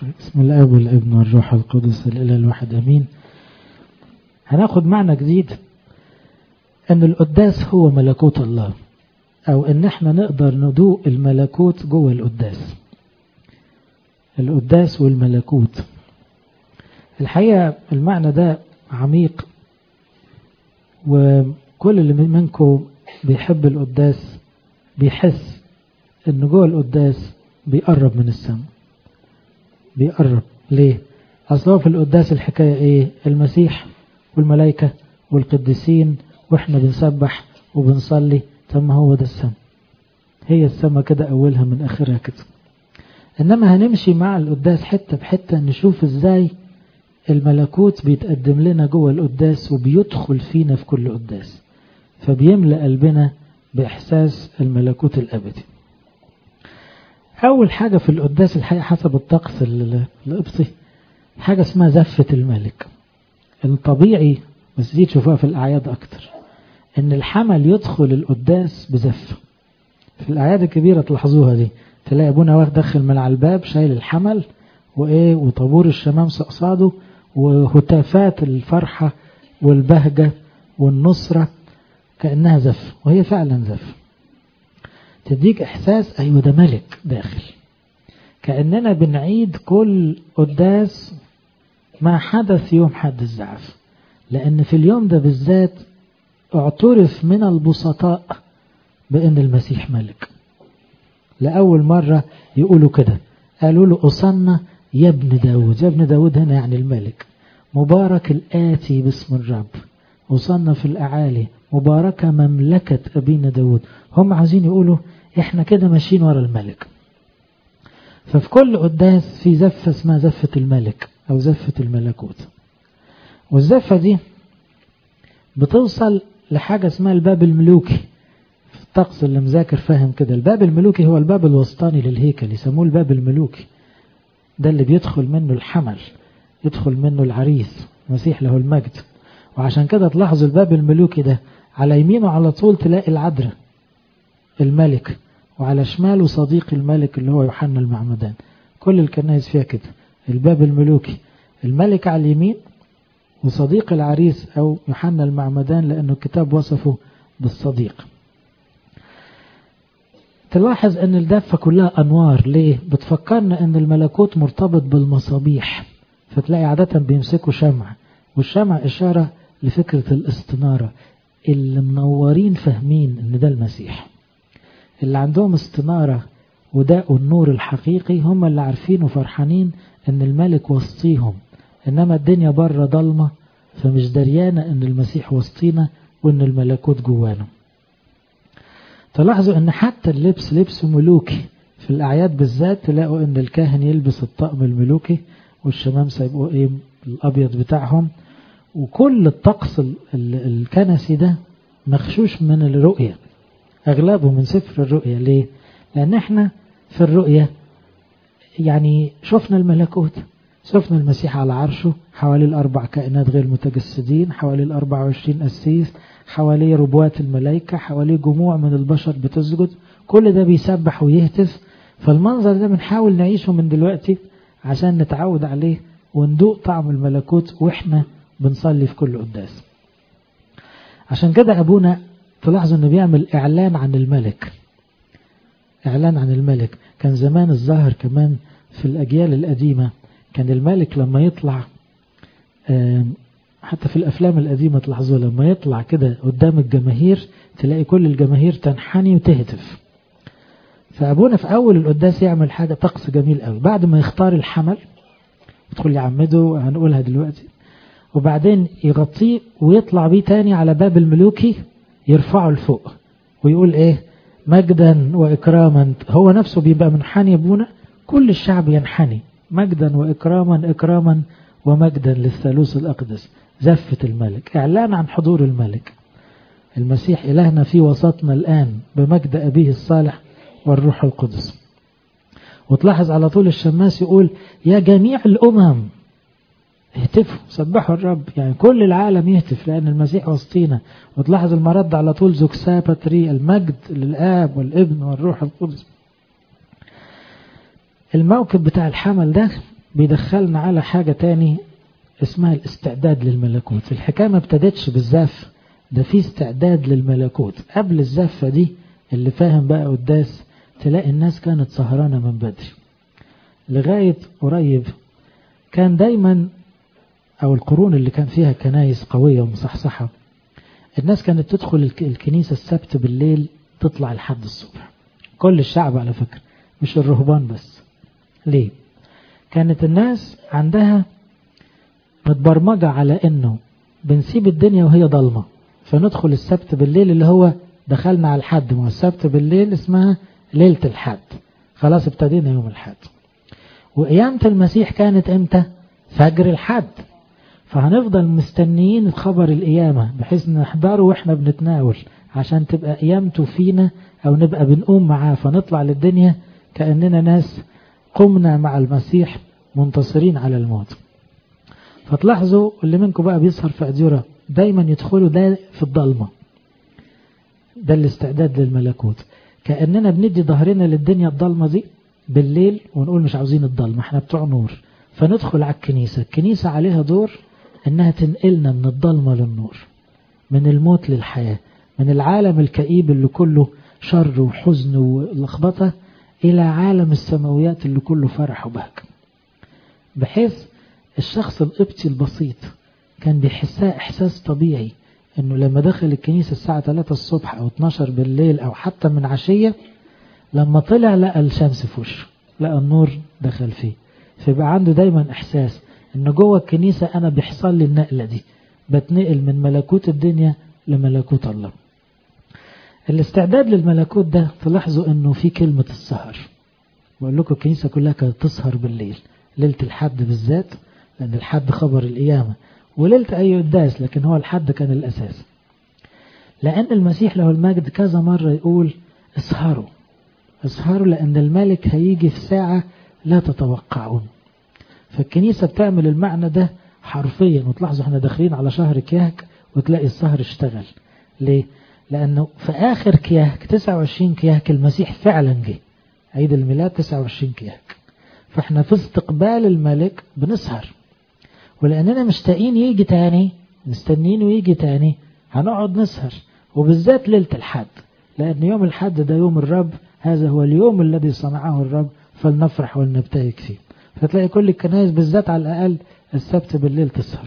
شوية بسم الاب والابن والروح القدس الاله الواحد امين هناخد معنى جديد ان القداس هو ملكوت الله او ان احنا نقدر ندوق الملكوت جوه القداس القداس والملكوت الحقيقة المعنى ده عميق وكل اللي منكم بيحب القداس بيحس ان جوه القداس بيقرب من السماء بيقرب ليه اصلا في القداس الحكاية ايه المسيح والملائكة والقديسين واحنا بنسبح وبنصلي طب ما هو ده السماء هي السماء كده اولها من اخرها كده انما هنمشي مع القداس حتة بحتة نشوف ازاي الملكوت بيتقدم لنا جوه القداس وبيدخل فينا في كل قداس فبيملأ قلبنا بإحساس الملكوت الأبدي أول حاجة في القداس الحقيقة حسب الطقس القبطي حاجة اسمها زفة الملك الطبيعي بس دي تشوفوها في الأعياد أكتر إن الحمل يدخل القداس بزفة في الأعياد الكبيرة تلاحظوها دي تلاقي أبونا واخد داخل من على الباب شايل الحمل وإيه وطابور الشمامسة قصاده وهتافات الفرحة والبهجة والنصرة كأنها زف وهي فعلا زف تديك إحساس أيوة ده ملك داخل كأننا بنعيد كل قداس ما حدث يوم حد الزعف لأن في اليوم ده بالذات اعترف من البسطاء بأن المسيح ملك لأول مرة يقولوا كده قالوا له أصنى يا ابن داود يا ابن داود هنا يعني الملك مبارك الآتي باسم الرب وصلنا في الأعالي مباركة مملكة أبينا داود هم عايزين يقولوا احنا كده ماشيين ورا الملك ففي كل قداس في زفة اسمها زفة الملك أو زفة الملكوت والزفة دي بتوصل لحاجة اسمها الباب الملوكي في الطقس اللي مذاكر فاهم كده الباب الملوكي هو الباب الوسطاني للهيكل يسموه الباب الملوكي ده اللي بيدخل منه الحمل يدخل منه العريس المسيح له المجد وعشان كده تلاحظوا الباب الملوكي ده على يمينه على طول تلاقي العذراء الملك وعلى شماله صديق الملك اللي هو يوحنا المعمدان كل الكنائس فيها كده الباب الملوكي الملك على اليمين وصديق العريس أو يوحنا المعمدان لأنه الكتاب وصفه بالصديق تلاحظ أن الدفة كلها أنوار ليه؟ بتفكرنا أن الملكوت مرتبط بالمصابيح فتلاقي عادة بيمسكوا شمع والشمع إشارة لفكرة الاستنارة اللي منورين فاهمين أن ده المسيح اللي عندهم استنارة وداء النور الحقيقي هم اللي عارفين وفرحانين أن الملك وسطيهم إنما الدنيا بره ضلمة فمش دريانة أن المسيح وسطينا وأن الملكوت جوانا تلاحظوا أن حتى اللبس لبس ملوكي في الأعياد بالذات تلاقوا أن الكاهن يلبس الطقم الملوكي والشمامسة يبقوا إيه الأبيض بتاعهم وكل الطقس الكنسي ده مخشوش من الرؤية أغلبه من سفر الرؤية ليه؟ لأن احنا في الرؤية يعني شفنا الملكوت شفنا المسيح على عرشه حوالي الأربع كائنات غير متجسدين حوالي الأربع وعشرين أسيس حواليه ربوات الملائكة حواليه جموع من البشر بتسجد كل ده بيسبح ويهتف فالمنظر ده بنحاول نعيشه من دلوقتي عشان نتعود عليه وندوق طعم الملكوت وإحنا بنصلي في كل قداس عشان كده أبونا تلاحظوا أنه بيعمل إعلان عن الملك إعلان عن الملك كان زمان الظاهر كمان في الأجيال القديمة كان الملك لما يطلع حتى في الأفلام القديمة تلاحظوا لما يطلع كده قدام الجماهير تلاقي كل الجماهير تنحني وتهتف فأبونا في أول القداس يعمل حاجة طقس جميل قوي بعد ما يختار الحمل يدخل يعمده هنقولها دلوقتي وبعدين يغطيه ويطلع بيه تاني على باب الملوكي يرفعه لفوق ويقول ايه مجدا وإكراما هو نفسه بيبقى منحني ابونا كل الشعب ينحني مجدا وإكراما إكراما ومجدا للثالوث الأقدس زفة الملك إعلان عن حضور الملك المسيح إلهنا في وسطنا الآن بمجد أبيه الصالح والروح القدس وتلاحظ على طول الشماس يقول يا جميع الأمم اهتفوا سبحوا الرب يعني كل العالم يهتف لأن المسيح وسطينا وتلاحظ المرد على طول زوكسا باتري المجد للآب والابن والروح القدس الموكب بتاع الحمل ده بيدخلنا على حاجة تاني اسمها الاستعداد للملكوت الحكاية ما ابتدتش بالزف ده في استعداد للملكوت قبل الزفة دي اللي فاهم بقى قداس تلاقي الناس كانت سهرانة من بدري لغاية قريب كان دايما أو القرون اللي كان فيها كنايس قوية ومصحصحة الناس كانت تدخل الكنيسة السبت بالليل تطلع لحد الصبح كل الشعب على فكرة مش الرهبان بس ليه كانت الناس عندها متبرمجة على انه بنسيب الدنيا وهي ضلمة فندخل السبت بالليل اللي هو دخلنا على الحد ما السبت بالليل اسمها ليلة الحد خلاص ابتدينا يوم الحد وقيامة المسيح كانت امتى فجر الحد فهنفضل مستنيين خبر القيامة بحيث نحضره واحنا بنتناول عشان تبقى قيامته فينا او نبقى بنقوم معاه فنطلع للدنيا كأننا ناس قمنا مع المسيح منتصرين على الموت فتلاحظوا اللي منكم بقى بيسهر في أديرة دايما يدخلوا ده في الضلمة ده الاستعداد للملكوت كأننا بندي ظهرنا للدنيا الضلمة دي بالليل ونقول مش عاوزين الضلمة احنا بتوع نور فندخل على الكنيسة الكنيسة عليها دور انها تنقلنا من الضلمة للنور من الموت للحياة من العالم الكئيب اللي كله شر وحزن ولخبطة إلى عالم السماويات اللي كله فرح وبهجة بحيث الشخص القبطي البسيط كان بيحسها إحساس طبيعي إنه لما دخل الكنيسة الساعة 3 الصبح أو 12 بالليل أو حتى من عشية لما طلع لقى الشمس في وشه لقى النور دخل فيه فيبقى عنده دايما إحساس إن جوه الكنيسة أنا بيحصل لي النقلة دي بتنقل من ملكوت الدنيا لملكوت الله الاستعداد للملكوت ده تلاحظوا انه في كلمة السهر بقول لكم الكنيسة كلها كانت تسهر بالليل ليلة الحد بالذات لأن الحد خبر القيامة وليلة أي قداس لكن هو الحد كان الأساس لأن المسيح له المجد كذا مرة يقول اسهروا اسهروا لأن الملك هيجي في ساعة لا تتوقعون فالكنيسة بتعمل المعنى ده حرفيا وتلاحظوا احنا داخلين على شهر كياك وتلاقي السهر اشتغل ليه؟ لأنه في آخر كياك 29 كياك المسيح فعلا جه عيد الميلاد 29 كياك فاحنا في استقبال الملك بنسهر ولأننا مشتاقين يجي تاني مستنينه يجي تاني هنقعد نسهر وبالذات ليلة الحد لأن يوم الحد ده يوم الرب هذا هو اليوم الذي صنعه الرب فلنفرح ولنبتهج فيه فتلاقي كل الكنائس بالذات على الأقل السبت بالليل تسهر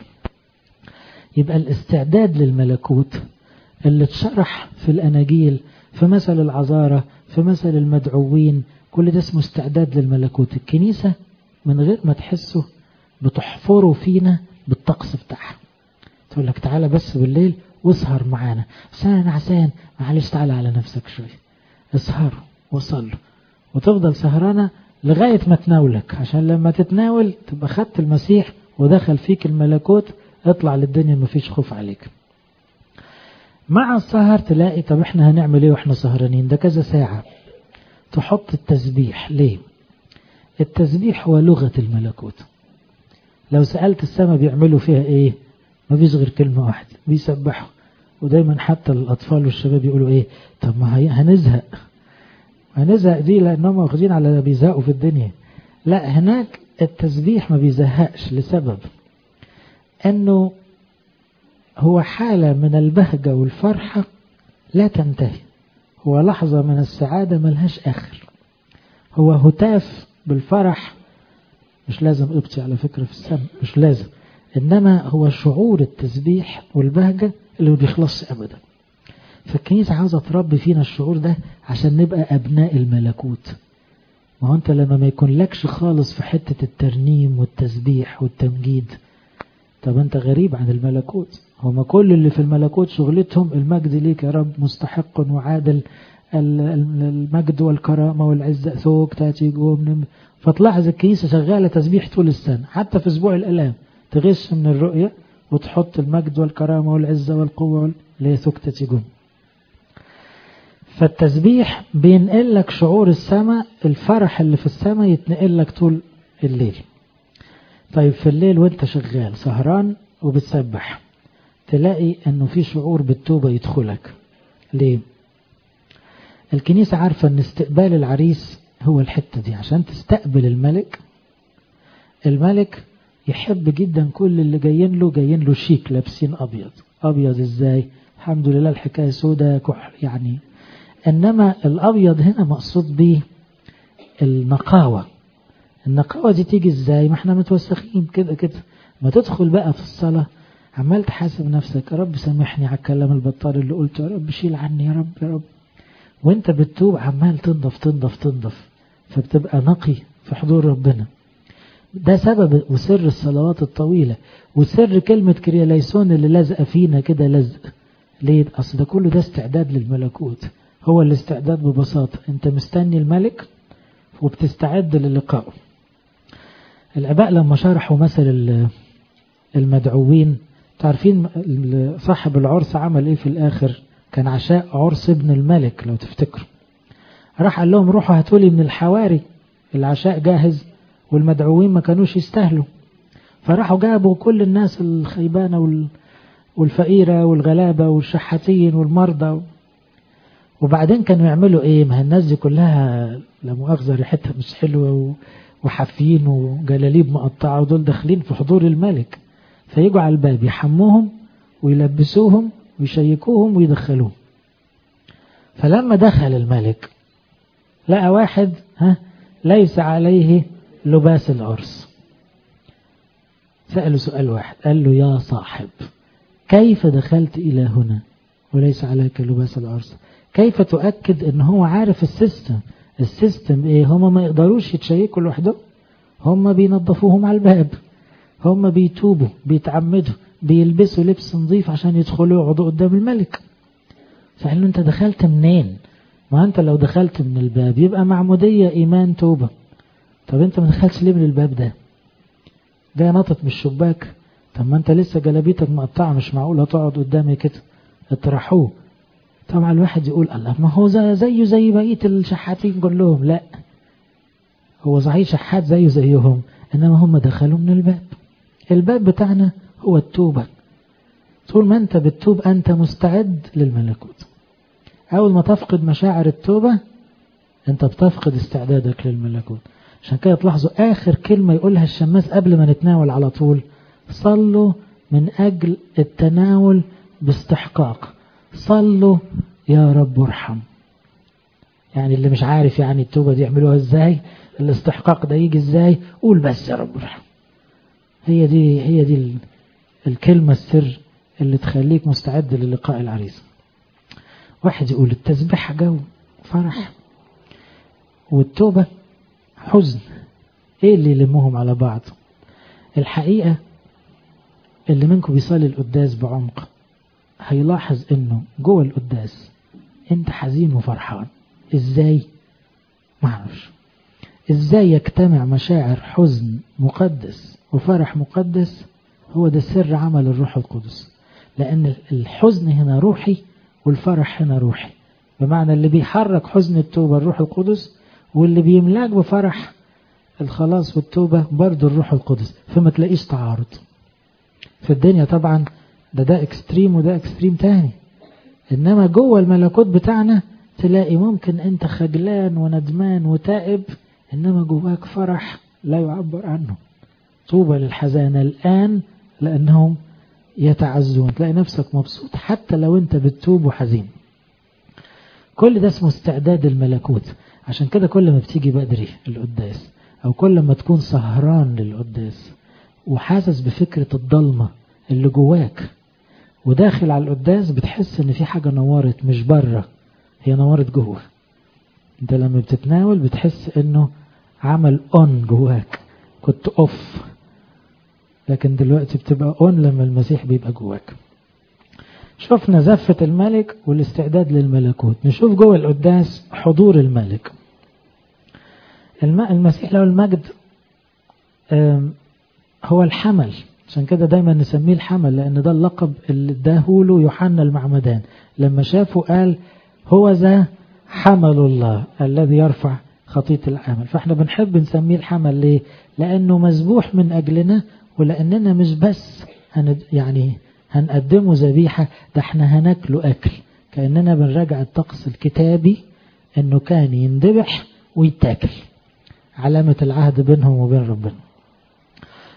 يبقى الاستعداد للملكوت اللي اتشرح في الأناجيل في مثل العذارة في مثل المدعوين كل ده اسمه استعداد للملكوت الكنيسة من غير ما تحسه بتحفره فينا بالطقس بتاعها تقول لك تعالى بس بالليل واسهر معانا بس انا نعسان معلش تعالى على نفسك شوية اسهروا وصلوا وتفضل سهرانة لغاية ما تناولك عشان لما تتناول تبقى خدت المسيح ودخل فيك الملكوت اطلع للدنيا مفيش خوف عليك مع السهر تلاقي طب احنا هنعمل ايه واحنا سهرانين ده كذا ساعة تحط التسبيح ليه التسبيح هو لغة الملكوت لو سألت السماء بيعملوا فيها ايه ما فيش غير كلمة واحدة بيسبحوا ودايما حتى الأطفال والشباب يقولوا ايه طب ما هنزهق هنزهق دي لأنهم واخدين على بيزهقوا في الدنيا لا هناك التسبيح ما بيزهقش لسبب انه هو حالة من البهجة والفرحة لا تنتهي هو لحظة من السعادة ملهاش آخر هو هتاف بالفرح مش لازم ابتي على فكرة في السماء مش لازم إنما هو شعور التسبيح والبهجة اللي ما بيخلصش أبدا فالكنيسة عاوزة تربي فينا الشعور ده عشان نبقى أبناء الملكوت ما هو أنت لما ما يكون لكش خالص في حتة الترنيم والتسبيح والتمجيد طب أنت غريب عن الملكوت هما كل اللي في الملكوت شغلتهم المجد ليك يا رب مستحق وعادل المجد والكرامة والعزة ثوك تاتي جوم فتلاحظ الكنيسة شغالة تسبيح طول السنة حتى في أسبوع الألام تغش من الرؤية وتحط المجد والكرامة والعزة والقوة اللي هي ثوك تاتي جوم فالتسبيح بينقل لك شعور السماء الفرح اللي في السماء يتنقل لك طول الليل طيب في الليل وانت شغال سهران وبتسبح تلاقي انه في شعور بالتوبة يدخلك ليه الكنيسة عارفة ان استقبال العريس هو الحتة دي عشان تستقبل الملك الملك يحب جدا كل اللي جايين له جايين له شيك لابسين أبيض أبيض إزاي الحمد لله الحكاية سودة كحل يعني إنما الأبيض هنا مقصود به النقاوة النقاوة دي تيجي إزاي ما احنا متوسخين كده كده ما تدخل بقى في الصلاة عمال تحاسب نفسك يا رب سامحني على الكلام البطال اللي قلته يا رب شيل عني يا رب يا رب وانت بتتوب عمال تنضف تنضف تنضف فبتبقى نقي في حضور ربنا ده سبب وسر الصلوات الطويلة وسر كلمة كرياليسون اللي لازقة فينا كده لزق ليه أصل ده كله ده استعداد للملكوت هو الاستعداد ببساطة انت مستني الملك وبتستعد للقائه الآباء لما شرحوا مثل المدعوين تعرفين صاحب العرس عمل ايه في الآخر كان عشاء عرس ابن الملك لو تفتكروا راح قال لهم روحوا هاتولي من الحواري العشاء جاهز والمدعوين ما كانوش يستاهلوا فراحوا جابوا كل الناس الخيبانة والفقيرة والغلابة والشحاتين والمرضى وبعدين كانوا يعملوا ايه ما الناس دي كلها لا مؤاخذة ريحتها مش حلوة وحافيين وجلاليب مقطعة ودول داخلين في حضور الملك فيجوا على الباب يحموهم ويلبسوهم ويشيكوهم ويدخلوهم فلما دخل الملك لقى واحد ها ليس عليه لباس العرس سأله سؤال واحد قال له يا صاحب كيف دخلت إلى هنا وليس عليك لباس العرس كيف تؤكد ان هو عارف السيستم السيستم ايه هم ما يقدروش يتشيكوا لوحدهم هم بينظفوهم على الباب هم بيتوبوا بيتعمدوا بيلبسوا لبس نظيف عشان يدخلوا يقعدوا قدام الملك فقال له انت دخلت منين ما انت لو دخلت من الباب يبقى معمودية ايمان توبة طب انت ما دخلتش ليه من الباب ده ده نطت من الشباك طب ما انت لسه جلابيتك مقطعة مش معقولة تقعد قدامي كده اطرحوه طبعا الواحد يقول الله ما هو زي زيه زي بقية الشحاتين كلهم لا هو صحيح شحات زيه زيهم انما هم دخلوا من الباب الباب بتاعنا هو التوبة طول ما انت بتتوب انت مستعد للملكوت اول ما تفقد مشاعر التوبة انت بتفقد استعدادك للملكوت عشان كده تلاحظوا اخر كلمة يقولها الشماس قبل ما نتناول على طول صلوا من اجل التناول باستحقاق صلوا يا رب ارحم يعني اللي مش عارف يعني التوبة دي يعملوها ازاي الاستحقاق ده يجي ازاي قول بس يا رب ارحم هي دي هي دي الكلمة السر اللي تخليك مستعد للقاء العريس واحد يقول التسبيح جو فرح والتوبة حزن ايه اللي يلمهم على بعض الحقيقة اللي منكم بيصلي القداس بعمق هيلاحظ انه جوه القداس انت حزين وفرحان ازاي ما اعرفش ازاي يجتمع مشاعر حزن مقدس وفرح مقدس هو ده سر عمل الروح القدس لان الحزن هنا روحي والفرح هنا روحي بمعنى اللي بيحرك حزن التوبة الروح القدس واللي بيملاك بفرح الخلاص والتوبة برضو الروح القدس فما تلاقيش تعارض في الدنيا طبعا ده ده اكستريم وده اكستريم تاني انما جوه الملكوت بتاعنا تلاقي ممكن انت خجلان وندمان وتائب انما جواك فرح لا يعبر عنه طوبى للحزانة الآن لأنهم يتعزون تلاقي نفسك مبسوط حتى لو انت بتتوب وحزين كل ده اسمه استعداد الملكوت عشان كده كل ما بتيجي بدري القداس او كل ما تكون سهران للقداس وحاسس بفكرة الضلمة اللي جواك وداخل على القداس بتحس ان في حاجة نورت مش بره هي نورت جوه انت لما بتتناول بتحس انه عمل اون جواك كنت اوف لكن دلوقتي بتبقى اون لما المسيح بيبقى جواك شفنا زفة الملك والاستعداد للملكوت نشوف جوه القداس حضور الملك المسيح له المجد هو الحمل عشان كده دايما نسميه الحمل لأن ده اللقب اللي اداهوله يوحنا المعمدان لما شافه قال هو ذا حمل الله الذي يرفع خطية العمل فاحنا بنحب نسميه الحمل ليه لأنه مذبوح من أجلنا ولأننا مش بس هن يعني هنقدمه ذبيحة ده احنا هناكله أكل كأننا بنراجع الطقس الكتابي انه كان يندبح ويتاكل علامة العهد بينهم وبين ربنا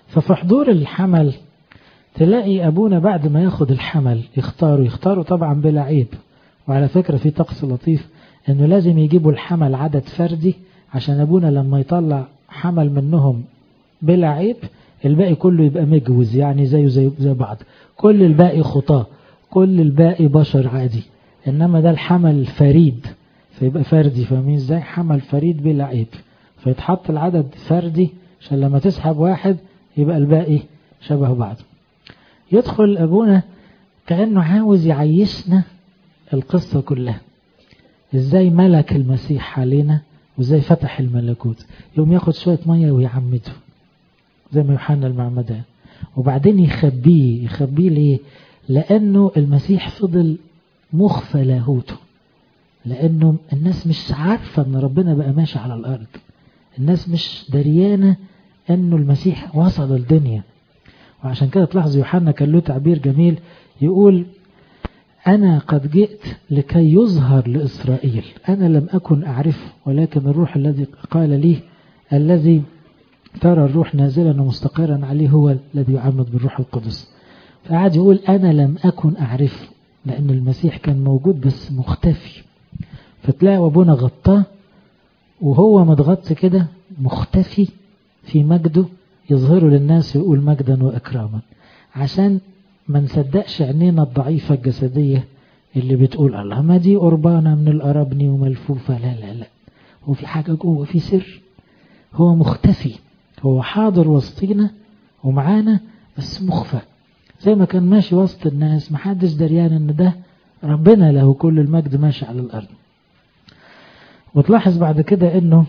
ففي حضور الحمل تلاقي أبونا بعد ما ياخد الحمل يختاروا يختاروا طبعا بلا عيب وعلى فكرة في طقس لطيف انه لازم يجيبوا الحمل عدد فردي عشان ابونا لما يطلع حمل منهم بلا عيب الباقي كله يبقى مجوز يعني زيه زي, زي بعض كل الباقي خطاة كل الباقي بشر عادي انما ده الحمل فريد فيبقى فردي فاهمين ازاي حمل فريد بلا عيب فيتحط العدد فردي عشان لما تسحب واحد يبقى الباقي شبه بعض يدخل ابونا كأنه عاوز يعيشنا القصة كلها ازاي ملك المسيح علينا وازاي فتح الملكوت يوم ياخد شوية مية ويعمده زي ما يوحنا المعمدان وبعدين يخبيه يخبيه ليه لأنه المسيح فضل مخفى لاهوته لأنه الناس مش عارفة أن ربنا بقى ماشي على الأرض الناس مش دريانة أنه المسيح وصل الدنيا وعشان كده تلاحظ يوحنا كان له تعبير جميل يقول أنا قد جئت لكي يظهر لإسرائيل أنا لم أكن أعرفه ولكن الروح الذي قال لي الذي ترى الروح نازلا ومستقرا عليه هو الذي يعمد بالروح القدس فقعد يقول أنا لم أكن أعرفه لأن المسيح كان موجود بس مختفي فتلاقي أبونا غطاه وهو متغطي كده مختفي في مجده يظهره للناس ويقول مجدا وإكراما عشان ما نصدقش عينينا الضعيفة الجسدية اللي بتقول الله ما دي قربانة من الأرابني وملفوفة لا لا لا هو في حاجة جوه في سر هو مختفي هو حاضر وسطينا ومعانا بس مخفى زي ما كان ماشي وسط الناس محدش دريان ان ده ربنا له كل المجد ماشي على الأرض وتلاحظ بعد كده انه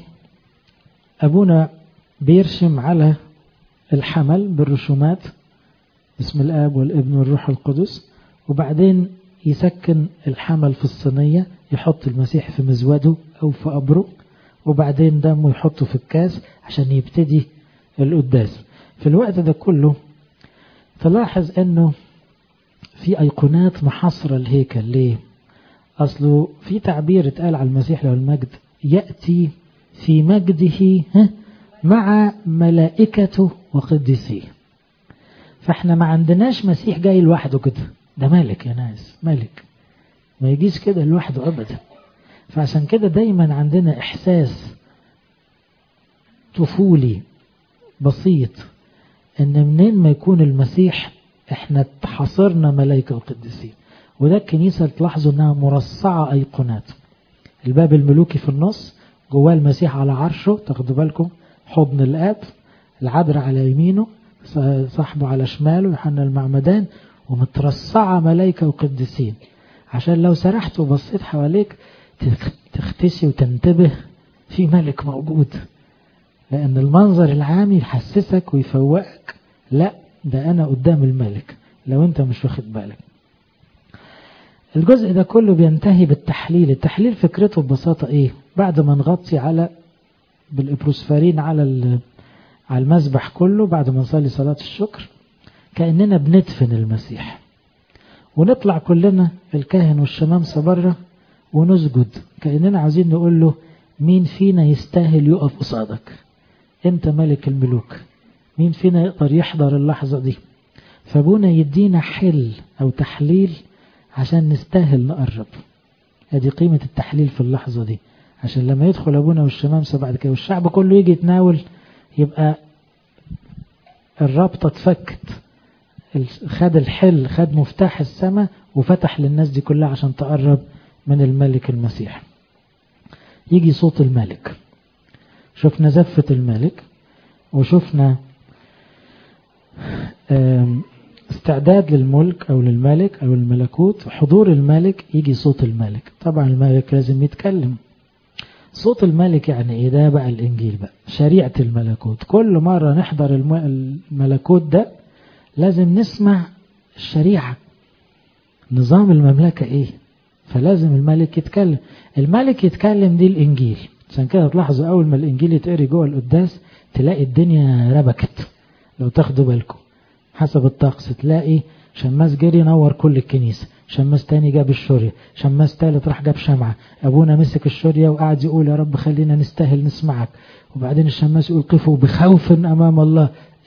أبونا بيرشم على الحمل بالرسومات باسم الآب والابن والروح القدس وبعدين يسكن الحمل في الصينية يحط المسيح في مزوده أو في قبره وبعدين دمه يحطه في الكاس عشان يبتدي القداس في الوقت ده كله تلاحظ انه في ايقونات محاصرة الهيكل ليه اصله في تعبير اتقال على المسيح له المجد يأتي في مجده مع ملائكته وقدسيه فاحنا ما عندناش مسيح جاي لوحده كده ده ملك يا ناس ملك ما يجيش كده لوحده ابدا فعشان كده دايما عندنا احساس طفولي بسيط ان منين ما يكون المسيح احنا حصرنا ملائكة وقدسين وده الكنيسة تلاحظوا انها مرصعة ايقونات الباب الملوكي في النص جواه المسيح على عرشه تاخدوا بالكم حضن الاب العذراء على يمينه صاحبه على شماله يوحنا المعمدان ومترصعة ملائكة وقدسين عشان لو سرحت وبصيت حواليك تختشي وتنتبه في ملك موجود لأن المنظر العام يحسسك ويفوقك لا ده أنا قدام الملك لو أنت مش واخد بالك الجزء ده كله بينتهي بالتحليل التحليل فكرته ببساطة إيه بعد ما نغطي على بالإبروسفارين على على المسبح كله بعد ما نصلي صلاة الشكر كأننا بندفن المسيح ونطلع كلنا الكاهن والشمامسة بره ونسجد كأننا عاوزين نقول له مين فينا يستاهل يقف قصادك انت ملك الملوك مين فينا يقدر يحضر اللحظة دي فابونا يدينا حل او تحليل عشان نستاهل نقرب ادي قيمة التحليل في اللحظة دي عشان لما يدخل ابونا والشمامسة بعد كده والشعب كله يجي يتناول يبقى الرابطة اتفكت خد الحل خد مفتاح السماء وفتح للناس دي كلها عشان تقرب من الملك المسيح يجي صوت الملك شفنا زفة الملك وشفنا استعداد للملك أو للملك أو الملكوت حضور الملك يجي صوت الملك طبعا الملك لازم يتكلم صوت الملك يعني ايه ده بقى الانجيل بقى شريعة الملكوت كل مرة نحضر الملكوت ده لازم نسمع الشريعة نظام المملكة ايه فلازم الملك يتكلم الملك يتكلم دي الانجيل عشان كده تلاحظوا اول ما الانجيل يتقري جوه القداس تلاقي الدنيا ربكت لو تاخدوا بالكم حسب الطقس تلاقي شماس جري نور كل الكنيسة شماس تاني جاب الشورية شماس تالت راح جاب شمعة أبونا مسك الشورية وقعد يقول يا رب خلينا نستاهل نسمعك وبعدين الشماس يقول قفوا بخوف أمام الله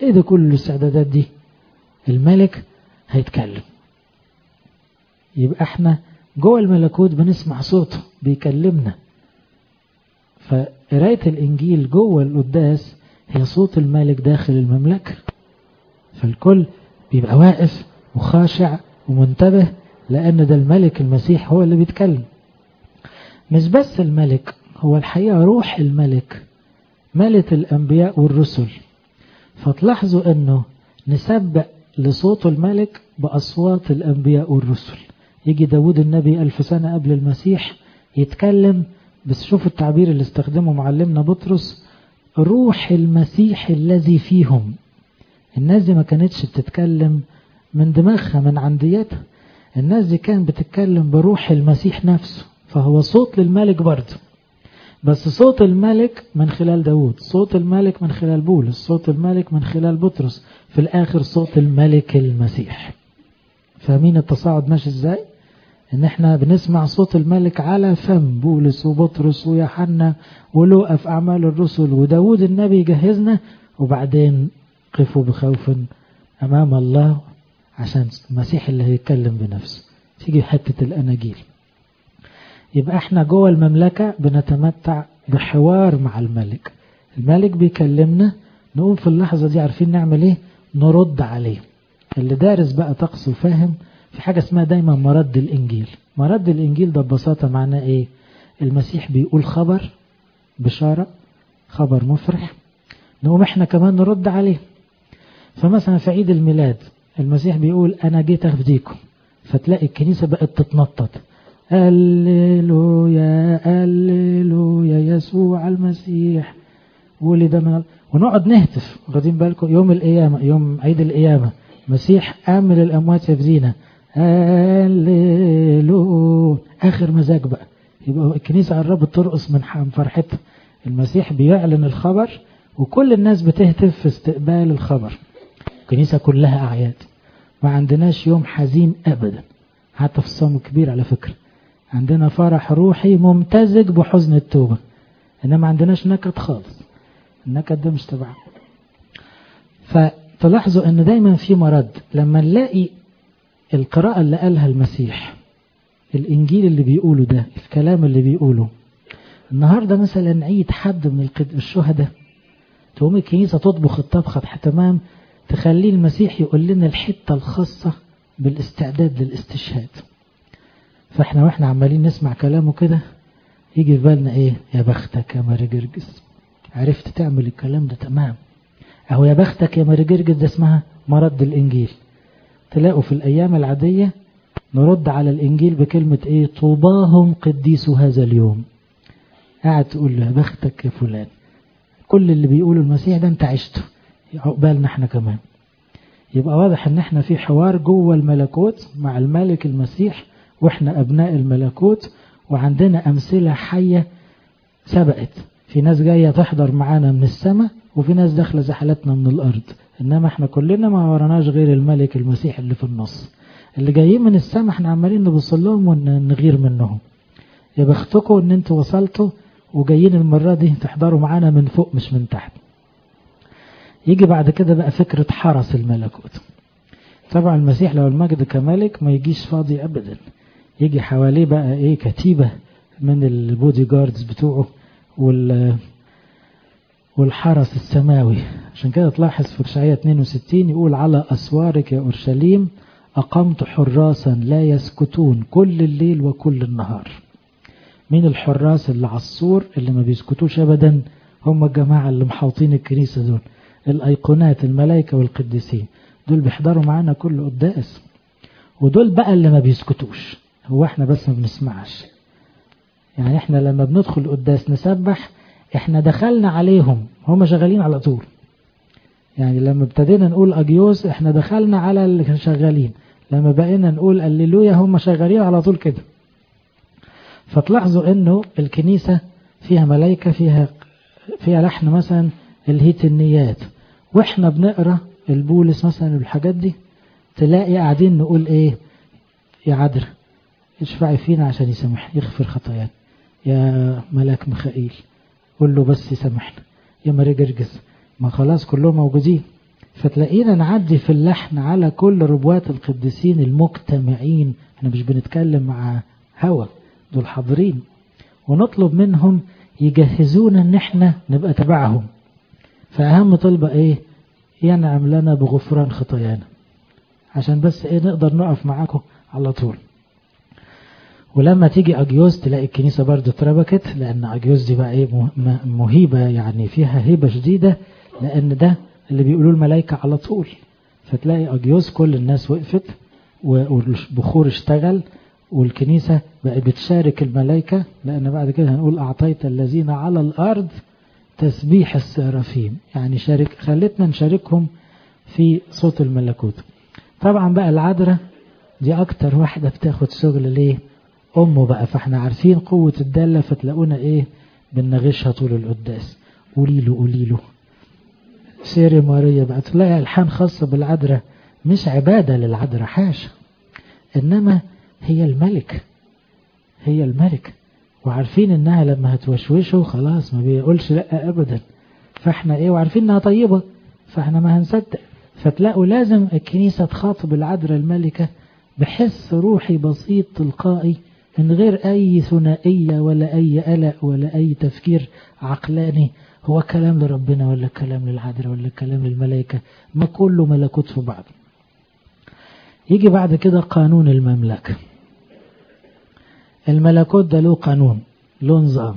ايه ده كل الاستعدادات دي الملك هيتكلم يبقى احنا جوه الملكوت بنسمع صوته بيكلمنا فقراية الإنجيل جوه القداس هي صوت الملك داخل المملكة فالكل بيبقى واقف وخاشع ومنتبه لأن ده الملك المسيح هو اللي بيتكلم مش بس الملك هو الحقيقة روح الملك ملت الأنبياء والرسل فتلاحظوا أنه نسبق لصوت الملك بأصوات الأنبياء والرسل يجي داود النبي ألف سنة قبل المسيح يتكلم بس شوفوا التعبير اللي استخدمه معلمنا بطرس روح المسيح الذي فيهم الناس دي ما كانتش بتتكلم من دماغها من عنديتها الناس دي كانت بتتكلم بروح المسيح نفسه فهو صوت للملك برضه بس صوت الملك من خلال داود صوت الملك من خلال بولس صوت الملك من خلال بطرس في الآخر صوت الملك المسيح فاهمين التصاعد ماشي ازاي ان احنا بنسمع صوت الملك على فم بولس وبطرس ويوحنا ولوقا في اعمال الرسل وداود النبي يجهزنا وبعدين قفوا بخوف امام الله عشان المسيح اللي هيتكلم بنفسه تيجي حتة الاناجيل يبقى احنا جوه المملكة بنتمتع بحوار مع الملك الملك بيكلمنا نقوم في اللحظة دي عارفين نعمل ايه نرد عليه اللي دارس بقى طقس وفاهم في حاجة اسمها دايما مرد الإنجيل مرد الإنجيل ده ببساطة معناه إيه المسيح بيقول خبر بشارة خبر مفرح نقوم إحنا كمان نرد عليه فمثلا في عيد الميلاد المسيح بيقول أنا جيت أفديكم فتلاقي الكنيسة بقت تتنطط هللويا هللويا يسوع المسيح ولد من ونقعد نهتف واخدين بالكم يوم القيامة يوم عيد القيامة مسيح قام من الأموات يفدينا هللو آخر مزاج بقى يبقى الكنيسة قربت ترقص من فرحتها المسيح بيعلن الخبر وكل الناس بتهتف في استقبال الخبر الكنيسة كلها أعياد ما عندناش يوم حزين أبدا حتى في الصوم الكبير على فكرة عندنا فرح روحي ممتزج بحزن التوبة إنما ما عندناش نكد خالص النكد ده مش تبعنا فتلاحظوا ان دايما في مرد لما نلاقي القراءة اللي قالها المسيح الانجيل اللي بيقوله ده الكلام اللي بيقوله النهاردة مثلا عيد حد من الشهداء تقوم الكنيسة تطبخ الطبخة تمام تخليه المسيح يقول لنا الحتة الخاصة بالاستعداد للاستشهاد فاحنا واحنا عمالين نسمع كلامه كده يجي في بالنا ايه يا بختك يا ماري جرجس عرفت تعمل الكلام ده تمام اهو يا بختك يا ماري جرجس ده اسمها مرد الانجيل تلاقوا في الايام العادية نرد على الانجيل بكلمة ايه طوباهم قديس هذا اليوم قاعد تقول له يا بختك يا فلان كل اللي بيقوله المسيح ده انت عشته عقبالنا احنا كمان يبقى واضح ان احنا في حوار جوه الملكوت مع الملك المسيح واحنا ابناء الملكوت وعندنا امثلة حية سبقت في ناس جاية تحضر معانا من السماء وفي ناس داخلة زحلتنا من الارض انما احنا كلنا ما وراناش غير الملك المسيح اللي في النص اللي جايين من السماء احنا عمالين نبص لهم ونغير منهم يا بختكم ان انتوا وصلتوا وجايين المرة دي تحضروا معانا من فوق مش من تحت يجي بعد كده بقى فكرة حرس الملكوت طبعا المسيح لو المجد كملك ما يجيش فاضي ابدا يجي حواليه بقى ايه كتيبة من البودي جاردز بتوعه وال والحرس السماوي عشان كده تلاحظ في اشعياء 62 يقول على اسوارك يا اورشليم اقمت حراسا لا يسكتون كل الليل وكل النهار مين الحراس اللي على السور اللي ما بيسكتوش ابدا هم الجماعة اللي محاوطين الكنيسة دول الايقونات الملائكة والقديسين دول بيحضروا معانا كل قداس ودول بقى اللي ما بيسكتوش هو احنا بس ما بنسمعش يعني احنا لما بندخل قداس نسبح احنا دخلنا عليهم هم شغالين على طول يعني لما ابتدينا نقول اجيوس احنا دخلنا على اللي شغالين لما بقينا نقول الليلويا هم شغالين على طول كده فتلاحظوا انه الكنيسة فيها ملائكة فيها فيها لحن مثلا الهيتنيات واحنا بنقرا البولس مثلا والحاجات دي تلاقي قاعدين نقول ايه يا عذر اشفعي فينا عشان يسامح يغفر خطايانا يا ملاك ميخائيل قول له بس يسامحنا يا ماري جرجس ما خلاص كلهم موجودين فتلاقينا نعدي في اللحن على كل ربوات القديسين المجتمعين احنا مش بنتكلم مع هوا دول حاضرين ونطلب منهم يجهزونا ان احنا نبقى تبعهم فأهم طلبة ايه ينعم لنا بغفران خطايانا عشان بس ايه نقدر نقف معاكم على طول ولما تيجي أجيوز تلاقي الكنيسة برضه اتربكت لأن أجيوز دي بقى ايه مهيبة يعني فيها هيبة شديدة لأن ده اللي بيقولوا الملائكة على طول فتلاقي أجيوز كل الناس وقفت والبخور اشتغل والكنيسة بقى بتشارك الملائكة لأن بعد كده هنقول أعطيت الذين على الأرض تسبيح السرافيم يعني شارك خلتنا نشاركهم في صوت الملكوت طبعا بقى العذراء دي أكتر واحدة بتاخد شغل ليه أمه بقى فاحنا عارفين قوة الدالة فتلاقونا إيه بنغشها طول القداس قولي له قولي له سيري ماريا بقى تلاقي ألحان خاصة بالعذراء مش عبادة للعذراء حاشا إنما هي الملك هي الملك وعارفين انها لما هتوشوشه خلاص ما بيقولش لا ابدا فاحنا ايه وعارفين انها طيبة فاحنا ما هنصدق فتلاقوا لازم الكنيسة تخاطب العذراء الملكة بحس روحي بسيط تلقائي من غير اي ثنائية ولا اي قلق ولا اي تفكير عقلاني هو كلام لربنا ولا كلام للعذراء ولا كلام للملائكة ما كله ملكوت في بعض يجي بعد كده قانون المملكة الملكوت ده له قانون له نظام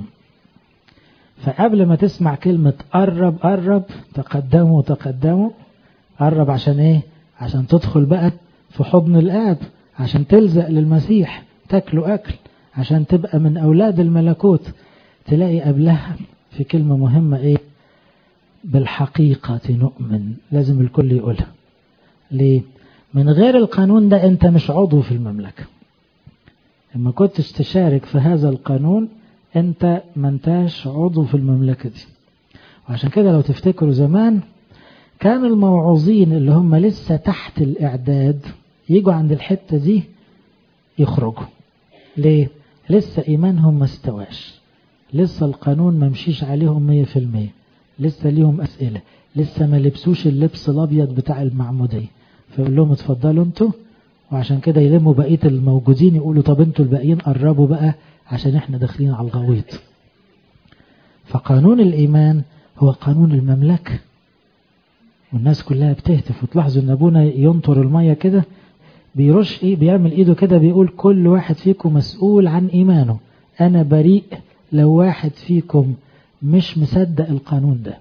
فقبل ما تسمع كلمة قرب قرب تقدموا تقدموا قرب عشان ايه عشان تدخل بقى في حضن الآب عشان تلزق للمسيح تاكلوا أكل عشان تبقى من أولاد الملكوت تلاقي قبلها في كلمة مهمة ايه بالحقيقة نؤمن لازم الكل يقولها ليه من غير القانون ده انت مش عضو في المملكة لما كنتش تشارك في هذا القانون انت ما انتاش عضو في المملكة دي وعشان كده لو تفتكروا زمان كان الموعوظين اللي هم لسه تحت الإعداد يجوا عند الحتة دي يخرجوا ليه؟ لسه إيمانهم ما استواش لسه القانون ما مشيش عليهم مية في المية لسه ليهم أسئلة لسه ما لبسوش اللبس الأبيض بتاع المعمودية فيقول لهم اتفضلوا انتوا وعشان كده يلموا بقية الموجودين يقولوا طب انتوا الباقيين قربوا بقى عشان احنا داخلين على الغويط فقانون الإيمان هو قانون المملكة والناس كلها بتهتف وتلاحظوا ان ابونا ينطر المية كده بيرش ايه بيعمل ايده كده بيقول كل واحد فيكم مسؤول عن ايمانه انا بريء لو واحد فيكم مش مصدق القانون ده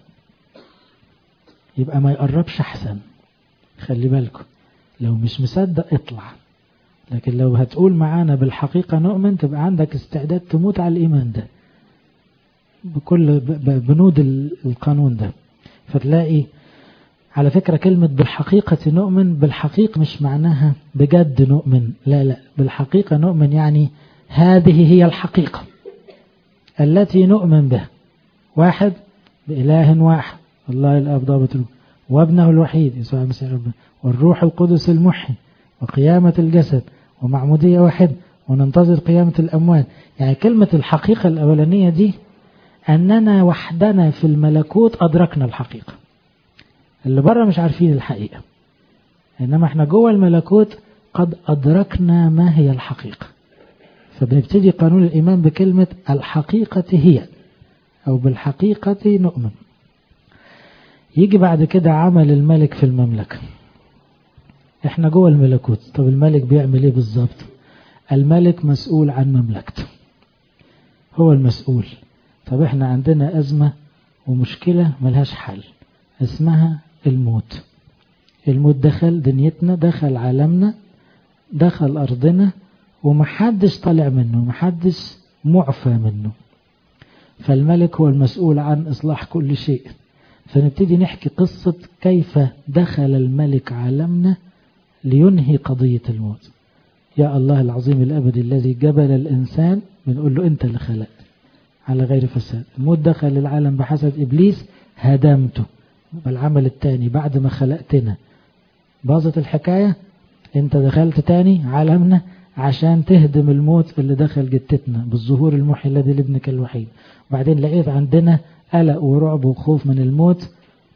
يبقى ما يقربش احسن خلي بالكم لو مش مصدق اطلع لكن لو هتقول معانا بالحقيقة نؤمن تبقى عندك استعداد تموت على الإيمان ده بكل بنود القانون ده فتلاقي على فكرة كلمة بالحقيقة نؤمن بالحقيقة مش معناها بجد نؤمن لا لا بالحقيقة نؤمن يعني هذه هي الحقيقة التي نؤمن بها واحد بإله واحد الله الأب ضابط وابنه الوحيد يسوع المسيح ربنا والروح القدس المحي وقيامة الجسد ومعمودية واحد وننتظر قيامة الأموات يعني كلمة الحقيقة الأولانية دي أننا وحدنا في الملكوت أدركنا الحقيقة اللي بره مش عارفين الحقيقة إنما احنا جوه الملكوت قد أدركنا ما هي الحقيقة فبنبتدي قانون الإيمان بكلمة الحقيقة هي أو بالحقيقة نؤمن يجي بعد كده عمل الملك في المملكة احنا جوه الملكوت طب الملك بيعمل ايه بالظبط الملك مسؤول عن مملكته هو المسؤول طب احنا عندنا أزمة ومشكلة ملهاش حل اسمها الموت الموت دخل دنيتنا دخل عالمنا دخل أرضنا ومحدش طالع منه محدش معفى منه فالملك هو المسؤول عن إصلاح كل شيء فنبتدي نحكي قصة كيف دخل الملك عالمنا لينهي قضية الموت يا الله العظيم الأبدي الذي جبل الإنسان بنقول له أنت اللي خلقت على غير فساد الموت دخل العالم بحسد إبليس هدمته العمل الثاني بعد ما خلقتنا باظت الحكاية انت دخلت تاني عالمنا عشان تهدم الموت اللي دخل جتتنا بالظهور المحي الذي لابنك الوحيد وبعدين لقيت عندنا قلق ورعب وخوف من الموت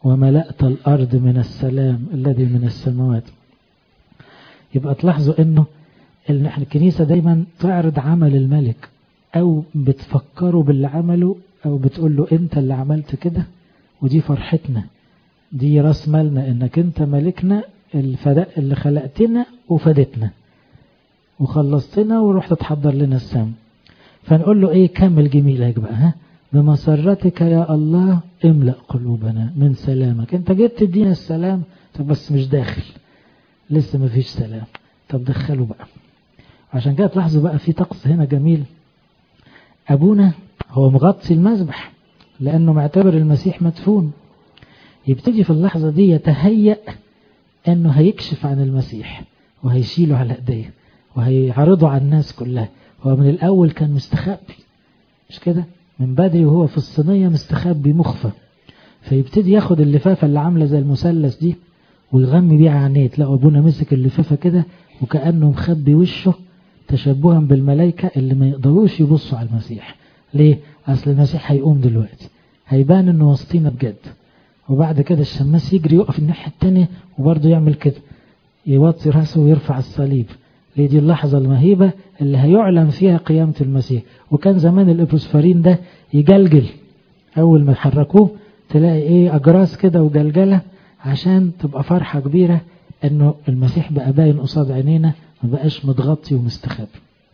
وملأت الأرض من السلام الذي من السماوات يبقى تلاحظوا انه الكنيسة دايما تعرض عمل الملك او بتفكروا باللي عمله او بتقول له انت اللي عملت كده ودي فرحتنا دي راس مالنا انك انت ملكنا الفداء اللي خلقتنا وفدتنا وخلصتنا ورحت تحضر لنا السم فنقول له ايه كمل جميلك بقى ها بمسرتك يا الله املأ قلوبنا من سلامك انت جيت تدينا السلام طب بس مش داخل لسه ما فيش سلام طب دخله بقى عشان كده تلاحظوا بقى في طقس هنا جميل ابونا هو مغطي المذبح لانه معتبر المسيح مدفون يبتدي في اللحظة دي يتهيأ انه هيكشف عن المسيح وهيشيله على ايديه وهيعرضه على الناس كلها هو من الاول كان مستخبي مش كده من بدري وهو في الصينية مستخبي مخفى فيبتدي ياخد اللفافة اللي عاملة زي المثلث دي ويغمي بيها عينيه تلاقوا ابونا مسك اللفافة كده وكأنه مخبي وشه تشبها بالملائكة اللي ما يقدروش يبصوا على المسيح ليه؟ أصل المسيح هيقوم دلوقتي هيبان انه وسطينا بجد وبعد كده الشماس يجري يقف الناحية التانية وبرضه يعمل كده يوطي راسه ويرفع الصليب ليه دي اللحظة المهيبة اللي هيعلن فيها قيامة المسيح وكان زمان الإبروسفارين ده يجلجل أول ما يحركوه تلاقي إيه أجراس كده وجلجلة عشان تبقى فرحة كبيرة إنه المسيح بقى باين قصاد عينينا ما بقاش متغطي ومستخبي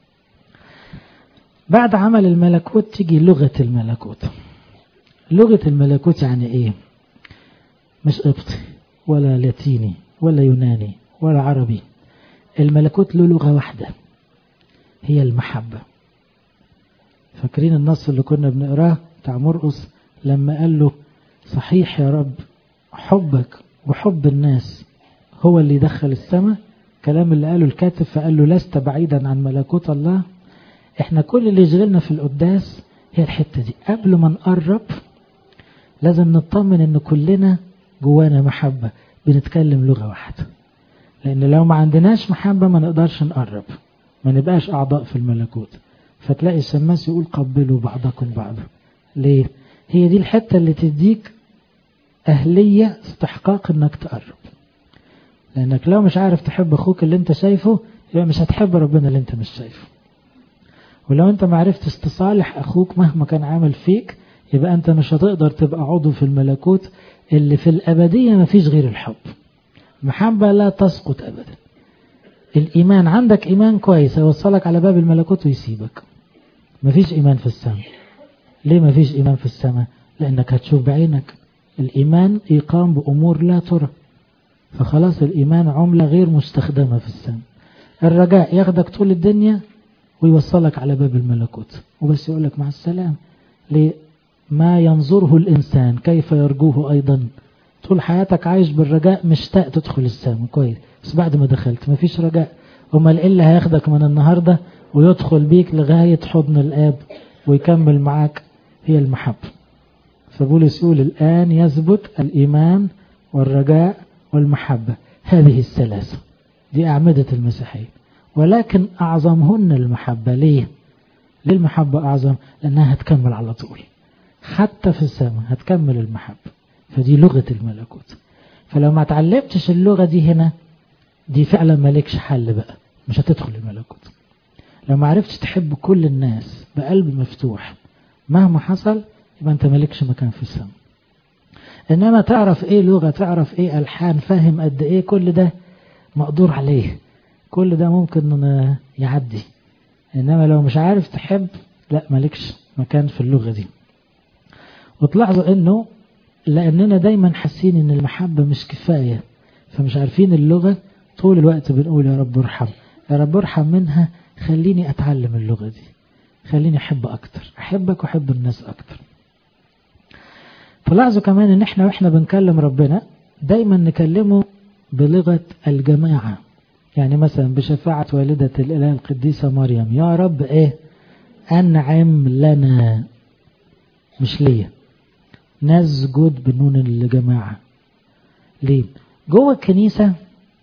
بعد عمل الملكوت تيجي لغة الملكوت لغة الملكوت يعني إيه مش قبطي ولا لاتيني ولا يوناني ولا عربي الملكوت له لغة واحدة هي المحبة فاكرين النص اللي كنا بنقراه بتاع مرقس لما قال له صحيح يا رب حبك وحب الناس هو اللي يدخل السماء كلام اللي قاله الكاتب فقال له لست بعيدا عن ملكوت الله احنا كل اللي يشغلنا في القداس هي الحتة دي قبل ما نقرب لازم نطمن ان كلنا جوانا محبة بنتكلم لغة واحدة لأن لو ما عندناش محبة ما نقدرش نقرب ما نبقاش أعضاء في الملكوت فتلاقي الشماس يقول قبلوا بعضكم بعضا ليه؟ هي دي الحتة اللي تديك أهلية استحقاق إنك تقرب لأنك لو مش عارف تحب أخوك اللي أنت شايفه يبقى مش هتحب ربنا اللي أنت مش شايفه ولو أنت ما عرفتش تصالح أخوك مهما كان عامل فيك يبقى أنت مش هتقدر تبقى عضو في الملكوت اللي في الأبدية ما فيش غير الحب محبة لا تسقط أبدا الإيمان عندك إيمان كويس هيوصلك على باب الملكوت ويسيبك مفيش إيمان في السماء ليه مفيش إيمان في السماء لأنك هتشوف بعينك الإيمان إيقام بأمور لا ترى فخلاص الإيمان عملة غير مستخدمة في السماء الرجاء ياخدك طول الدنيا ويوصلك على باب الملكوت وبس يقولك مع السلام ليه ما ينظره الإنسان كيف يرجوه أيضا طول حياتك عايش بالرجاء مشتاق تدخل السماء كويس بس بعد ما دخلت مفيش رجاء امال ايه اللي هياخدك من النهارده ويدخل بيك لغايه حضن الاب ويكمل معاك هي المحبه فبولس يقول الان يثبت الايمان والرجاء والمحبه هذه الثلاثه دي اعمده المسيحيه ولكن اعظمهن المحبه ليه ليه المحبه اعظم لانها هتكمل على طول حتى في السماء هتكمل المحبه فدي لغة الملكوت فلو ما تعلمتش اللغة دي هنا دي فعلا مالكش حل بقى مش هتدخل الملكوت لو ما عرفتش تحب كل الناس بقلب مفتوح مهما حصل يبقى انت مالكش مكان في السماء انما تعرف ايه لغة تعرف ايه الحان فاهم قد ايه كل ده مقدور عليه كل ده ممكن يعدي انما لو مش عارف تحب لا مالكش مكان في اللغة دي وتلاحظوا انه لأننا دايما حاسين إن المحبة مش كفاية فمش عارفين اللغة طول الوقت بنقول يا رب ارحم يا رب ارحم منها خليني أتعلم اللغة دي خليني أحب أكتر أحبك وأحب الناس أكتر تلاحظوا كمان إن إحنا وإحنا بنكلم ربنا دايما نكلمه بلغة الجماعة يعني مثلا بشفاعة والدة الإله القديسة مريم يا رب إيه أنعم لنا مش ليا نسجد بنون الجماعة ليه جوه الكنيسة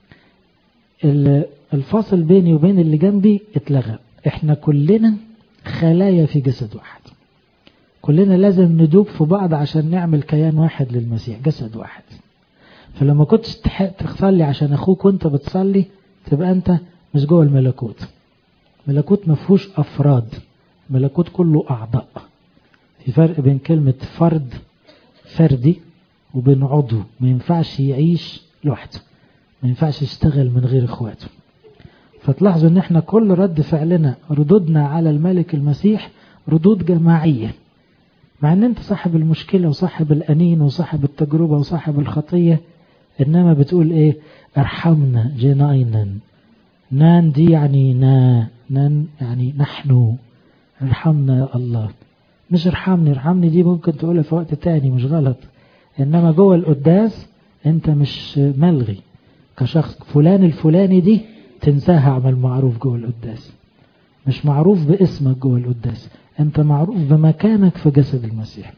الفاصل بيني وبين اللي جنبي اتلغى احنا كلنا خلايا في جسد واحد كلنا لازم ندوب في بعض عشان نعمل كيان واحد للمسيح جسد واحد فلما كنت تصلي عشان اخوك وانت بتصلي تبقى انت مش جوه الملكوت ملكوت ما فيهوش افراد ملكوت كله اعضاء في فرق بين كلمة فرد فردي وبين عضو ما ينفعش يعيش لوحده ما ينفعش يشتغل من غير اخواته فتلاحظوا ان احنا كل رد فعلنا ردودنا على الملك المسيح ردود جماعية مع ان انت صاحب المشكلة وصاحب الانين وصاحب التجربة وصاحب الخطية انما بتقول ايه ارحمنا جناينا نان دي يعني نا نان يعني نحن ارحمنا يا الله مش ارحمني ارحمني دي ممكن تقولها في وقت تاني مش غلط انما جوه القداس انت مش ملغي كشخص فلان الفلاني دي تنساها عمل معروف جوه القداس مش معروف باسمك جوه القداس انت معروف بمكانك في جسد المسيح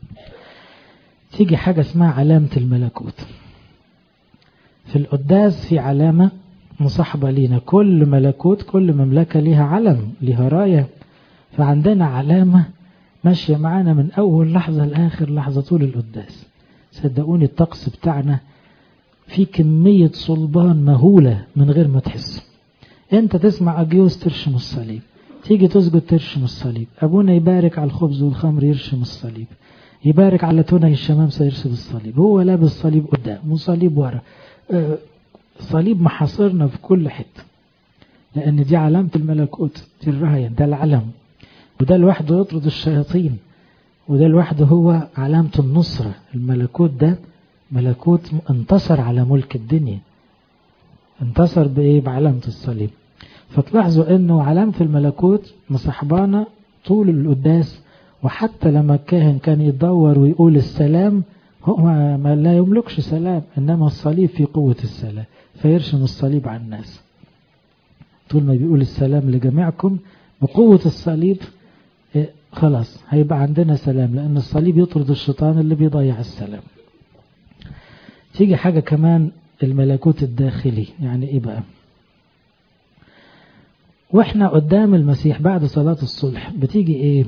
تيجي حاجة اسمها علامة الملكوت في القداس في علامة مصاحبة لينا كل ملكوت كل مملكة ليها علم ليها راية فعندنا علامة ماشية معانا من أول لحظة لآخر لحظة طول القداس صدقوني الطقس بتاعنا في كمية صلبان مهولة من غير ما تحس انت تسمع أجيوس ترشم الصليب تيجي تسجد ترشم الصليب أبونا يبارك على الخبز والخمر يرشم الصليب يبارك على تونة الشمامسة يرسم الصليب هو لابس صليب قدام وصليب ورا أه صليب محاصرنا في كل حتة لأن دي علامة الملكوت دي الراية ده العلم وده لوحده يطرد الشياطين وده لوحده هو علامة النصرة الملكوت ده ملكوت انتصر على ملك الدنيا انتصر بإيه بعلامة الصليب فتلاحظوا انه علامة الملكوت مصاحبانا طول القداس وحتى لما الكاهن كان يدور ويقول السلام هو ما لا يملكش سلام انما الصليب في قوة السلام فيرشم الصليب على الناس طول ما بيقول السلام لجميعكم بقوة الصليب إيه خلاص هيبقى عندنا سلام لأن الصليب يطرد الشيطان اللي بيضيع السلام تيجي حاجة كمان الملكوت الداخلي يعني ايه بقى واحنا قدام المسيح بعد صلاة الصلح بتيجي ايه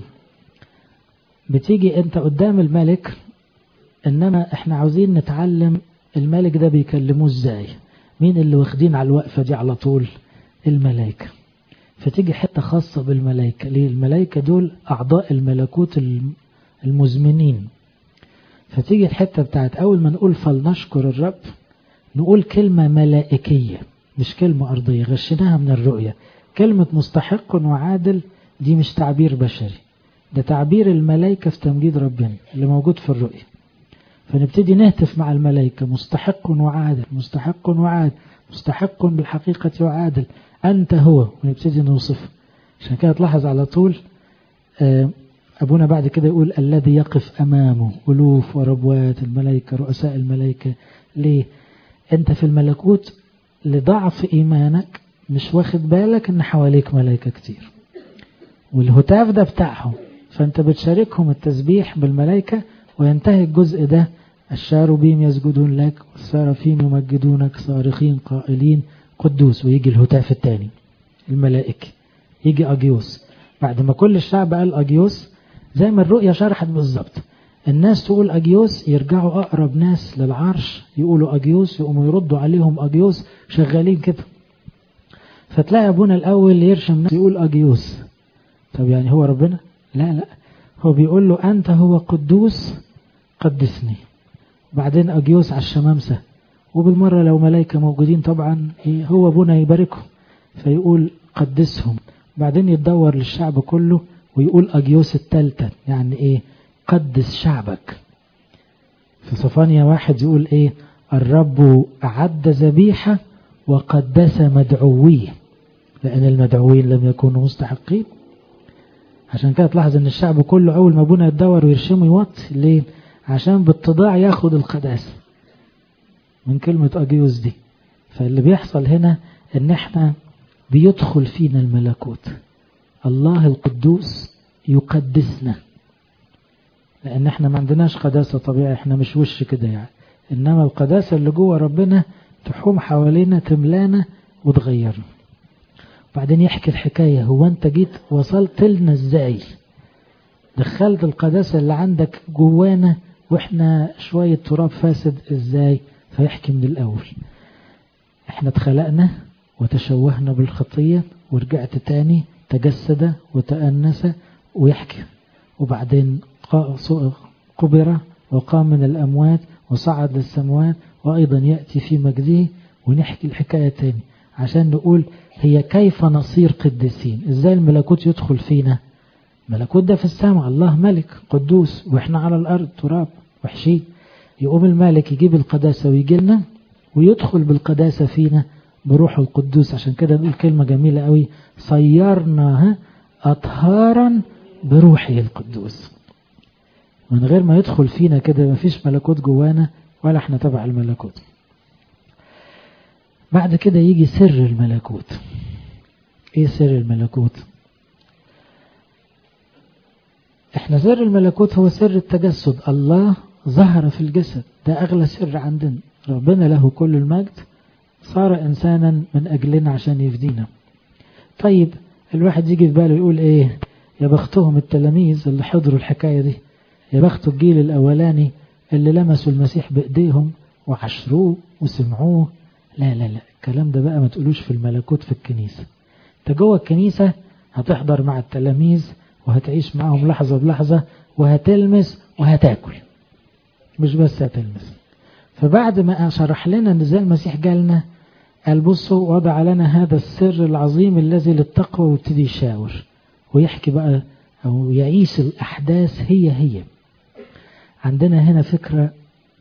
بتيجي انت قدام الملك انما احنا عاوزين نتعلم الملك ده بيكلموه ازاي مين اللي واخدين على الوقفة دي على طول الملائكة فتيجي حتة خاصة بالملائكة ليه الملائكة دول أعضاء الملكوت المزمنين فتيجي الحتة بتاعت أول ما نقول فلنشكر الرب نقول كلمة ملائكية مش كلمة أرضية غشناها من الرؤية كلمة مستحق وعادل دي مش تعبير بشري ده تعبير الملائكة في تمجيد ربنا اللي موجود في الرؤية فنبتدي نهتف مع الملائكة مستحق وعادل مستحق وعادل مستحق بالحقيقة وعادل أنت هو ونبتدي نوصفه عشان كده تلاحظ على طول أبونا بعد كده يقول الذي يقف أمامه ألوف وربوات الملائكة رؤساء الملائكة ليه أنت في الملكوت لضعف إيمانك مش واخد بالك أن حواليك ملائكة كتير والهتاف ده بتاعهم فأنت بتشاركهم التسبيح بالملائكة وينتهي الجزء ده الشاربين يسجدون لك والسرافين يمجدونك صارخين قائلين قدوس ويجي الهتاف الثاني الملائكة يجي أجيوس بعد ما كل الشعب قال أجيوس زي ما الرؤية شرحت بالظبط الناس تقول أجيوس يرجعوا أقرب ناس للعرش يقولوا أجيوس يقوموا يردوا عليهم أجيوس شغالين كده فتلاقي أبونا الأول يرشم ناس يقول أجيوس طب يعني هو ربنا لا لا هو بيقول له أنت هو قدوس قدسني بعدين أجيوس على الشمامسة وبالمرة لو ملائكة موجودين طبعا هو ابونا يباركهم فيقول قدسهم بعدين يتدور للشعب كله ويقول أجيوس التالتة يعني ايه قدس شعبك في صفانيا واحد يقول ايه الرب أعد ذبيحة وقدس مدعويه لأن المدعوين لم يكونوا مستحقين عشان كده تلاحظ ان الشعب كله اول ما ابونا يتدور ويرشمه يوطي ليه عشان بالتضاع ياخد القداسه من كلمة أجيوس دي فاللي بيحصل هنا ان احنا بيدخل فينا الملكوت الله القدوس يقدسنا لان احنا ما عندناش قداسة طبيعية احنا مش وش كده يعني انما القداسة اللي جوه ربنا تحوم حوالينا تملانا وتغيرنا بعدين يحكي الحكاية هو انت جيت وصلت لنا ازاي دخلت القداسة اللي عندك جوانا واحنا شوية تراب فاسد ازاي فيحكي من الاول احنا اتخلقنا وتشوهنا بالخطية ورجعت تاني تجسد وتأنس ويحكي وبعدين قبر وقام من الأموات وصعد للسموات وأيضا يأتي في مجده ونحكي الحكاية تاني عشان نقول هي كيف نصير قديسين ازاي الملكوت يدخل فينا الملكوت ده في السماء الله ملك قدوس واحنا على الارض تراب وحشين يقوم الملك يجيب القداسة ويجي لنا ويدخل بالقداسة فينا بروح القدوس عشان كده نقول كلمة جميلة قوي صيرنا أطهارا بروحه القدوس من غير ما يدخل فينا كده مفيش ملكوت جوانا ولا احنا تبع الملكوت بعد كده يجي سر الملكوت ايه سر الملكوت احنا سر الملكوت هو سر التجسد الله ظهر في الجسد ده اغلى سر عندنا ربنا له كل المجد صار انسانا من اجلنا عشان يفدينا طيب الواحد يجي في باله يقول ايه يا بختهم التلاميذ اللي حضروا الحكاية دي يا بخت الجيل الاولاني اللي لمسوا المسيح بايديهم وعشروه وسمعوه لا لا لا الكلام ده بقى ما تقولوش في الملكوت في الكنيسة انت جوه الكنيسة هتحضر مع التلاميذ وهتعيش معهم لحظة بلحظة وهتلمس وهتاكل مش بس هتلمس فبعد ما شرح لنا ان ازاي المسيح جالنا قال بصوا وضع لنا هذا السر العظيم الذي للتقوى وابتدي يشاور ويحكي بقى او يعيش الاحداث هي هي عندنا هنا فكرة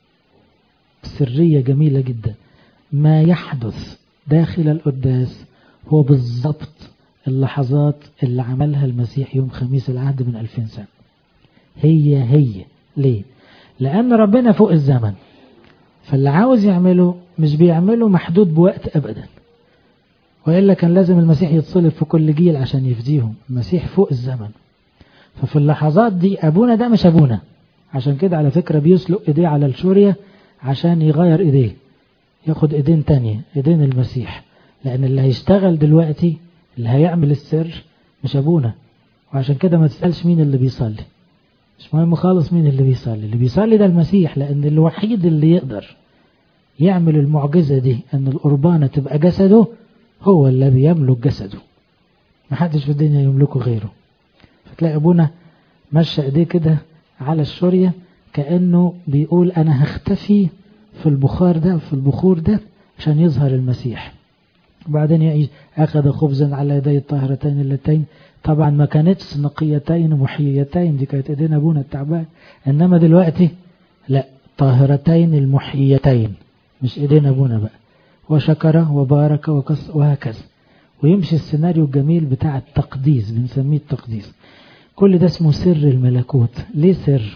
سرية جميلة جدا ما يحدث داخل القداس هو بالضبط اللحظات اللي عملها المسيح يوم خميس العهد من ألفين سنة هي هي ليه لأن ربنا فوق الزمن فاللي عاوز يعمله مش بيعمله محدود بوقت أبدا وإلا كان لازم المسيح يتصلب في كل جيل عشان يفديهم المسيح فوق الزمن ففي اللحظات دي أبونا ده مش أبونا عشان كده على فكرة بيسلق إيديه على الشورية عشان يغير إيديه ياخد إيدين تانية إيدين المسيح لأن اللي هيشتغل دلوقتي اللي هيعمل السر مش أبونا وعشان كده ما تسألش مين اللي بيصلي مش مهم خالص مين اللي بيصلي اللي بيصلي ده المسيح لأن الوحيد اللي يقدر يعمل المعجزة دي أن القربانة تبقى جسده هو الذي يملك جسده محدش في الدنيا يملكه غيره فتلاقي أبونا مشى إيديه كده على الشورية كأنه بيقول أنا هختفي في البخار ده في البخور ده عشان يظهر المسيح وبعدين يعيش أخذ خبزا على يدي الطاهرتين اللتين طبعا ما كانتش نقيتين محييتين دي كانت ايدينا ابونا التعبان انما دلوقتي لا طاهرتين المحييتين مش ايدينا ابونا بقى وشكر وبارك وكس وهكذا ويمشي السيناريو الجميل بتاع التقديس بنسميه التقديس كل ده اسمه سر الملكوت ليه سر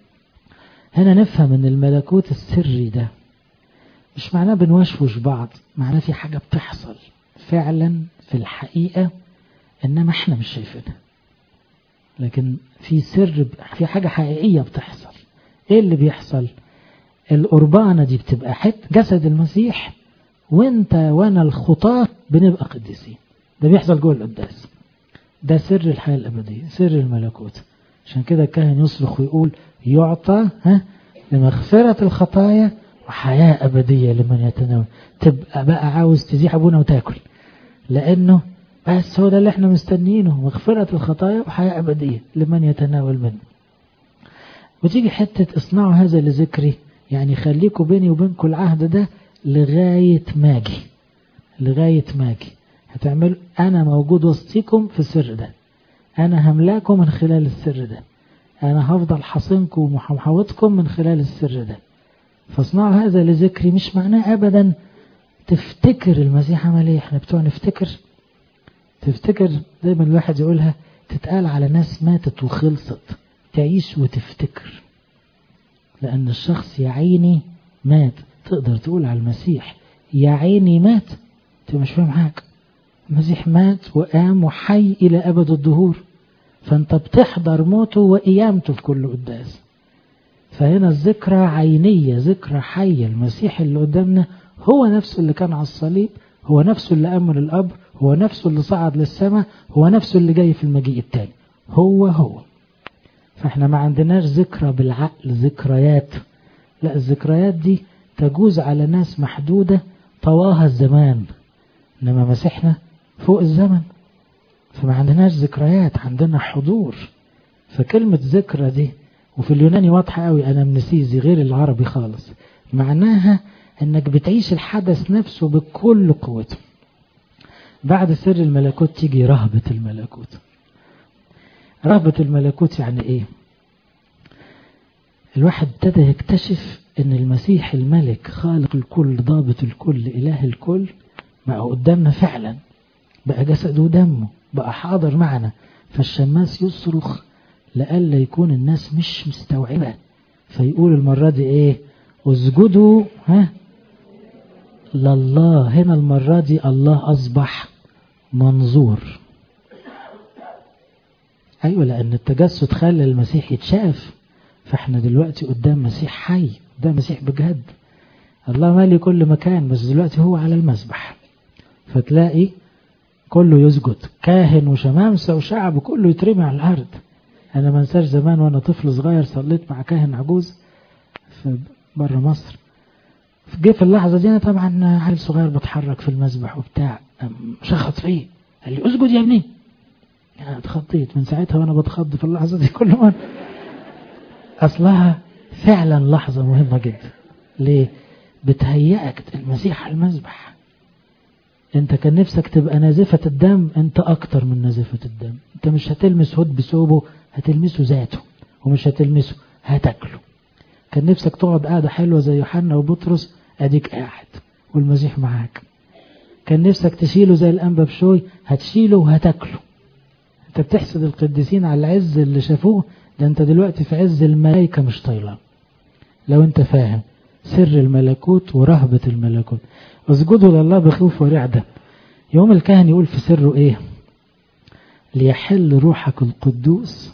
هنا نفهم ان الملكوت السري ده مش معناه بنوشوش بعض معناه في حاجة بتحصل فعلا في الحقيقة انما احنا مش شايفينها لكن في سر في حاجة حقيقية بتحصل ايه اللي بيحصل القربانة دي بتبقى حت جسد المسيح وانت وانا الخطاة بنبقى قديسين ده بيحصل جوه القداس ده سر الحياة الأبدية سر الملكوت عشان كده الكاهن يصرخ ويقول يعطى ها لمغفرة الخطايا وحياة أبدية لمن يتناول تبقى بقى عاوز تزيح أبونا وتاكل لأنه بس هو ده اللي احنا مستنيينه مغفرة الخطايا وحياة أبدية لمن يتناول منه وتيجي حتة اصنعوا هذا لذكري يعني خليكوا بيني وبينكم العهد ده لغاية ماجي لغاية ماجي هتعمل أنا موجود وسطيكم في السر ده أنا هملاكم من خلال السر ده أنا هفضل حصنكم ومحوطكم من خلال السر ده فاصنعوا هذا لذكري مش معناه أبدا تفتكر المسيح عمل ايه احنا بتوع نفتكر تفتكر دايما الواحد يقولها تتقال على ناس ماتت وخلصت تعيش وتفتكر لأن الشخص يا عيني مات تقدر تقول على المسيح يا عيني مات انت مش فاهم حاجة المسيح مات وقام وحي إلى أبد الدهور فأنت بتحضر موته وقيامته في كل قداس فهنا الذكرى عينية ذكرى حية المسيح اللي قدامنا هو نفسه اللي كان على الصليب هو نفسه اللي أمر القبر هو نفسه اللي صعد للسماء هو نفسه اللي جاي في المجيء التاني هو هو فاحنا ما عندناش ذكرى بالعقل ذكريات لا الذكريات دي تجوز على ناس محدودة طواها الزمان إنما مسيحنا فوق الزمن فما عندناش ذكريات عندنا حضور فكلمة ذكرى دي وفي اليوناني واضحة قوي أنا منسيزي غير العربي خالص معناها أنك بتعيش الحدث نفسه بكل قوته بعد سر الملكوت تيجي رهبة الملكوت رهبة الملكوت يعني إيه الواحد ابتدى يكتشف أن المسيح الملك خالق الكل ضابط الكل إله الكل بقى قدامنا فعلا بقى جسده ودمه بقى حاضر معنا فالشماس يصرخ لألا يكون الناس مش مستوعبة فيقول المرة دي ايه اسجدوا ها لله هنا المرة دي الله أصبح منظور أيوة لأن التجسد خلى المسيح يتشاف فاحنا دلوقتي قدام مسيح حي قدام مسيح بجد الله مالي كل مكان بس دلوقتي هو على المسبح فتلاقي كله يسجد كاهن وشمامسة وشعب كله يترمي على الأرض أنا ما انساش زمان وأنا طفل صغير صليت مع كاهن عجوز في بره مصر جه في اللحظة دي أنا طبعا عيل صغير بتحرك في المسبح وبتاع شخط فيه قال لي اسجد يا ابني أنا اتخضيت من ساعتها وأنا بتخض في اللحظة دي كل مرة أصلها فعلا لحظة مهمة جدا ليه؟ بتهيئك المسيح على المسبح انت كان نفسك تبقى نازفة الدم انت اكتر من نازفة الدم انت مش هتلمس هود بثوبه هتلمسه ذاته ومش هتلمسه هتاكله كان نفسك تقعد قاعدة حلوة زي يوحنا وبطرس اديك قاعد والمسيح معاك كان نفسك تشيله زي الانبا بشوي هتشيله وهتاكله انت بتحسد القديسين على العز اللي شافوه ده انت دلوقتي في عز الملائكة مش طايلة لو انت فاهم سر الملكوت ورهبة الملكوت اسجدوا لله بخوف ورعدة يوم الكهن يقول في سره ايه ليحل روحك القدوس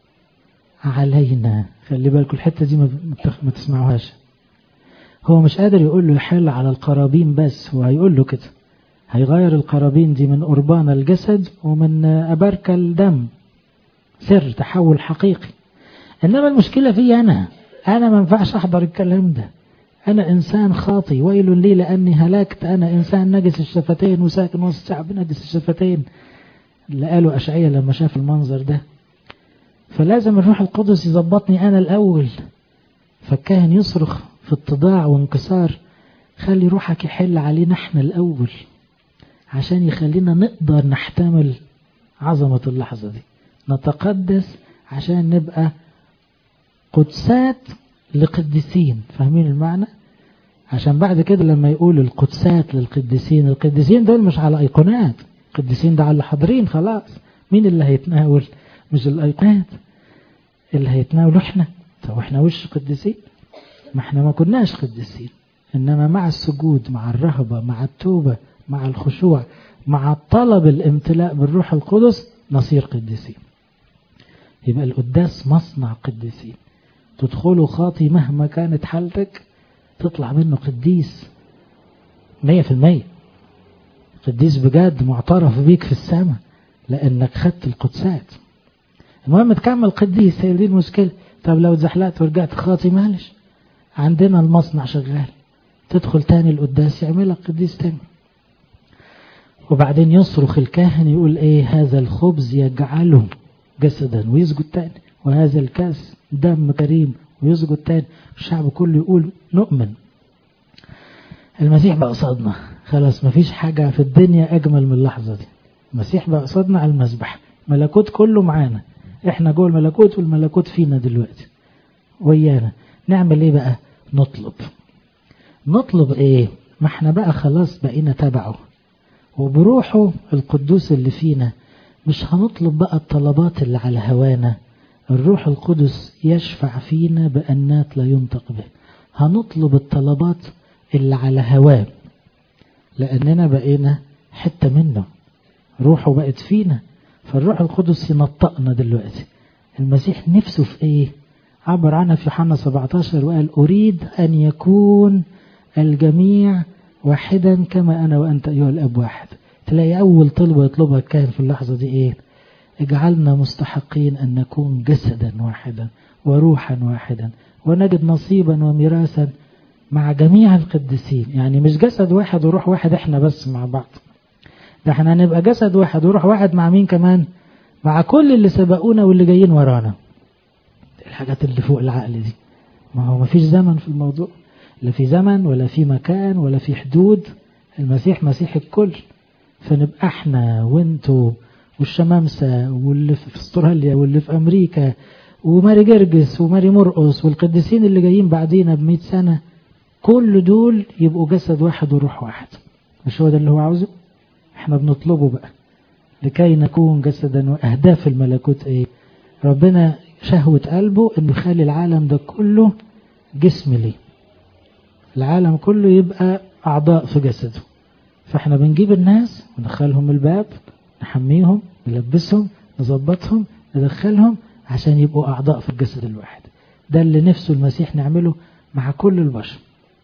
علينا خلي بالكم الحتة دي ما تسمعوهاش هو مش قادر يقول له يحل على القرابين بس هو هيقول له كده هيغير القرابين دي من قربان الجسد ومن أبركة الدم سر تحول حقيقي إنما المشكلة في أنا أنا ما ينفعش أحضر الكلام ده أنا إنسان خاطي ويل لي لأني هلكت أنا إنسان نجس الشفتين وساكن وسط الشعب نجس الشفتين اللي قالوا أشعية لما شاف المنظر ده فلازم الروح القدس يظبطني أنا الأول فالكاهن يصرخ في اتضاع وانكسار خلي روحك يحل علينا احنا الأول عشان يخلينا نقدر نحتمل عظمة اللحظة دي نتقدس عشان نبقى قدسات لقديسين فاهمين المعنى عشان بعد كده لما يقول القدسات للقديسين القديسين دول مش على ايقونات القديسين ده على حاضرين خلاص مين اللي هيتناول مش الايقونات اللي هيتناولوا احنا طب احنا وش قديسين ما احنا ما كناش قديسين انما مع السجود مع الرهبة مع التوبة مع الخشوع مع طلب الامتلاء بالروح القدس نصير قديسين يبقى القداس مصنع قديسين تدخله خاطي مهما كانت حالتك تطلع منه قديس مية في المية قديس بجد معترف بيك في السماء لأنك خدت القدسات المهم تكمل قديس هي دي المشكلة طب لو اتزحلقت ورجعت خاطي معلش عندنا المصنع شغال تدخل تاني القداس يعملك قديس تاني وبعدين يصرخ الكاهن يقول ايه هذا الخبز يجعله جسدا ويسجد تاني وهذا الكاس دم كريم ويسجد تاني الشعب كله يقول نؤمن المسيح بقى قصادنا خلاص مفيش حاجة في الدنيا أجمل من اللحظة دي المسيح بقى قصادنا على المسبح ملكوت كله معانا احنا جوه الملكوت والملكوت فينا دلوقتي ويانا نعمل ايه بقى نطلب نطلب ايه ما احنا بقى خلاص بقينا تبعه وبروحه القدوس اللي فينا مش هنطلب بقى الطلبات اللي على هوانا الروح القدس يشفع فينا بأنات لا ينطق به هنطلب الطلبات اللي على هواه لأننا بقينا حتة منه روحه بقت فينا فالروح القدس ينطقنا دلوقتي المسيح نفسه في ايه عبر عنها في يوحنا 17 وقال أريد أن يكون الجميع واحدا كما أنا وأنت أيها الأب واحد تلاقي أول طلبة يطلبها الكاهن في اللحظة دي إيه اجعلنا مستحقين أن نكون جسدا واحدا وروحا واحدا ونجد نصيبا وميراثا مع جميع القديسين يعني مش جسد واحد وروح واحد احنا بس مع بعض ده احنا هنبقى جسد واحد وروح واحد مع مين كمان مع كل اللي سبقونا واللي جايين ورانا الحاجات اللي فوق العقل دي ما هو ما فيش زمن في الموضوع لا في زمن ولا في مكان ولا في حدود المسيح مسيح الكل فنبقى احنا وانتوا والشمامسة واللي في استراليا واللي في امريكا وماري جرجس وماري مرقس والقديسين اللي جايين بعدينا بمئة سنة كل دول يبقوا جسد واحد وروح واحد مش هو ده اللي هو عاوزه احنا بنطلبه بقى لكي نكون جسدا واهداف الملكوت ايه ربنا شهوة قلبه انه يخلي العالم ده كله جسم ليه العالم كله يبقى اعضاء في جسده فاحنا بنجيب الناس وندخلهم الباب نحميهم نلبسهم نظبطهم ندخلهم عشان يبقوا اعضاء في الجسد الواحد ده اللي نفسه المسيح نعمله مع كل البشر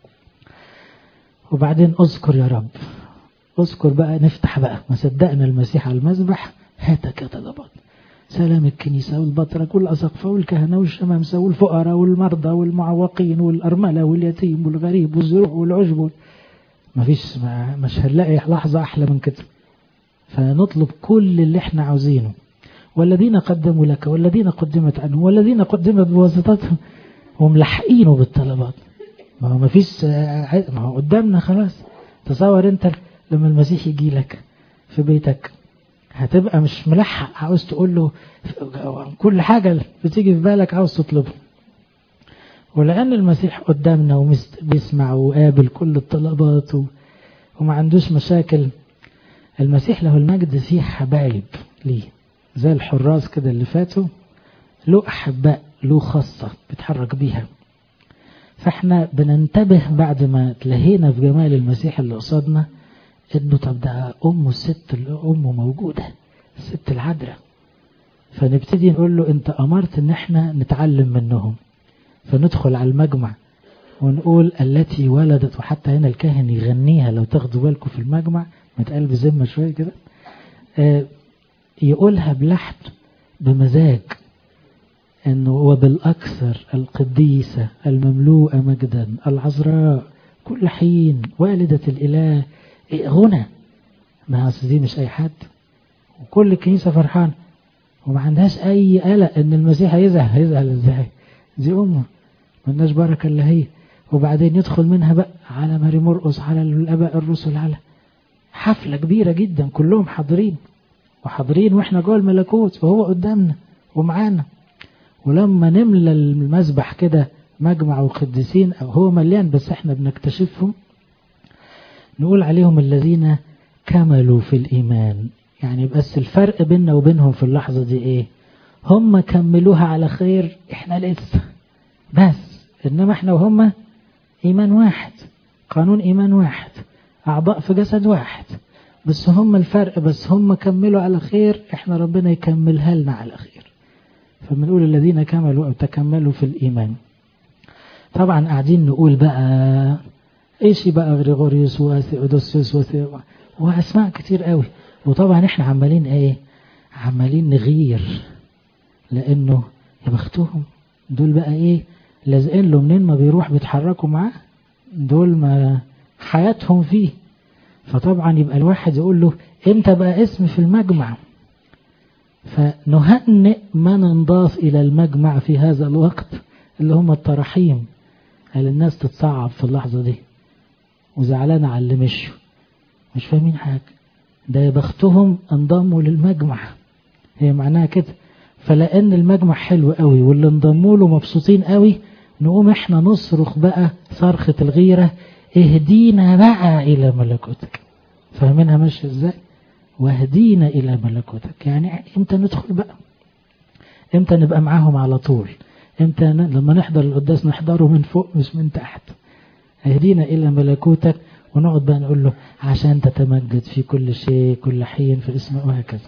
وبعدين اذكر يا رب اذكر بقى نفتح بقى ما صدقنا المسيح على المذبح هاتك يا طلبات سلام الكنيسة والبطرك والأسقفة والكهنة والشمامسة والفقراء والمرضى والمعوقين والأرملة واليتيم والغريب والزروع والعجب ما فيش ما مش هنلاقي لحظة أحلى من كده فنطلب كل اللي احنا عاوزينه والذين قدموا لك والذين قدمت عنهم والذين قدمت بواسطتهم وملحقينه بالطلبات ما هو ما فيش ما هو قدامنا خلاص تصور انت لما المسيح يجي لك في بيتك هتبقى مش ملحق عاوز تقول له كل حاجة بتيجي في بالك عاوز تطلبه ولأن المسيح قدامنا وبيسمع وقابل كل الطلبات وما عندوش مشاكل المسيح له المجد فيه حبايب ليه زي الحراس كده اللي فاتوا له أحباء له خاصة بيتحرك بيها فاحنا بننتبه بعد ما تلهينا في جمال المسيح اللي قصادنا انه طب ده امه الست اللي امه موجودة الست العذراء فنبتدي نقول له انت امرت ان احنا نتعلم منهم فندخل على المجمع ونقول التي ولدت وحتى هنا الكاهن يغنيها لو تاخدوا بالكم في المجمع متقال بذمة شوية كده آه يقولها بلحن بمزاج انه وبالاكثر القديسة المملوءة مجدا العذراء كل حين والدة الاله غنى ما اصل دي مش اي حد وكل الكنيسة فرحان وما عندهاش اي قلق ان المسيح هيزعل هيزعل ازاي دي امه ملناش بركة الا هي وبعدين يدخل منها بقى على ماري مرقس على الاباء الرسل على حفلة كبيرة جدا كلهم حاضرين وحاضرين واحنا جوه الملكوت وهو قدامنا ومعانا ولما نملى المسبح كده مجمع وقديسين او هو مليان بس احنا بنكتشفهم نقول عليهم الذين كملوا في الإيمان يعني بس الفرق بيننا وبينهم في اللحظة دي ايه هم كملوها على خير احنا لسه بس انما احنا وهم ايمان واحد قانون ايمان واحد اعضاء في جسد واحد بس هم الفرق بس هم كملوا على خير احنا ربنا يكملها لنا على خير فبنقول الذين كملوا او تكملوا في الايمان طبعا قاعدين نقول بقى ايش بقى غريغوريوس وثيودوسيوس واسماء كتير قوي وطبعا احنا عمالين ايه عمالين نغير لانه يا بختهم دول بقى ايه لازقين له منين ما بيروح بيتحركوا معاه دول ما حياتهم فيه فطبعا يبقى الواحد يقول له امتى بقى اسم في المجمع فنهنئ من انضاف الى المجمع في هذا الوقت اللي هم التراحيم هل الناس تتصعب في اللحظة دي وزعلانة على اللي مشوا مش فاهمين حاجة ده يا بختهم انضموا للمجمع هي معناها كده فلأن المجمع حلو قوي واللي انضموا له مبسوطين قوي نقوم احنا نصرخ بقى صرخة الغيرة اهدينا بقى إلى ملكوتك فاهمينها ماشية ازاي واهدينا إلى ملكوتك يعني امتى ندخل بقى امتى نبقى معاهم على طول امتى لما نحضر القداس نحضره من فوق مش من تحت اهدينا إلى ملكوتك ونقعد بقى نقول له عشان تتمجد في كل شيء كل حين في اسمه وهكذا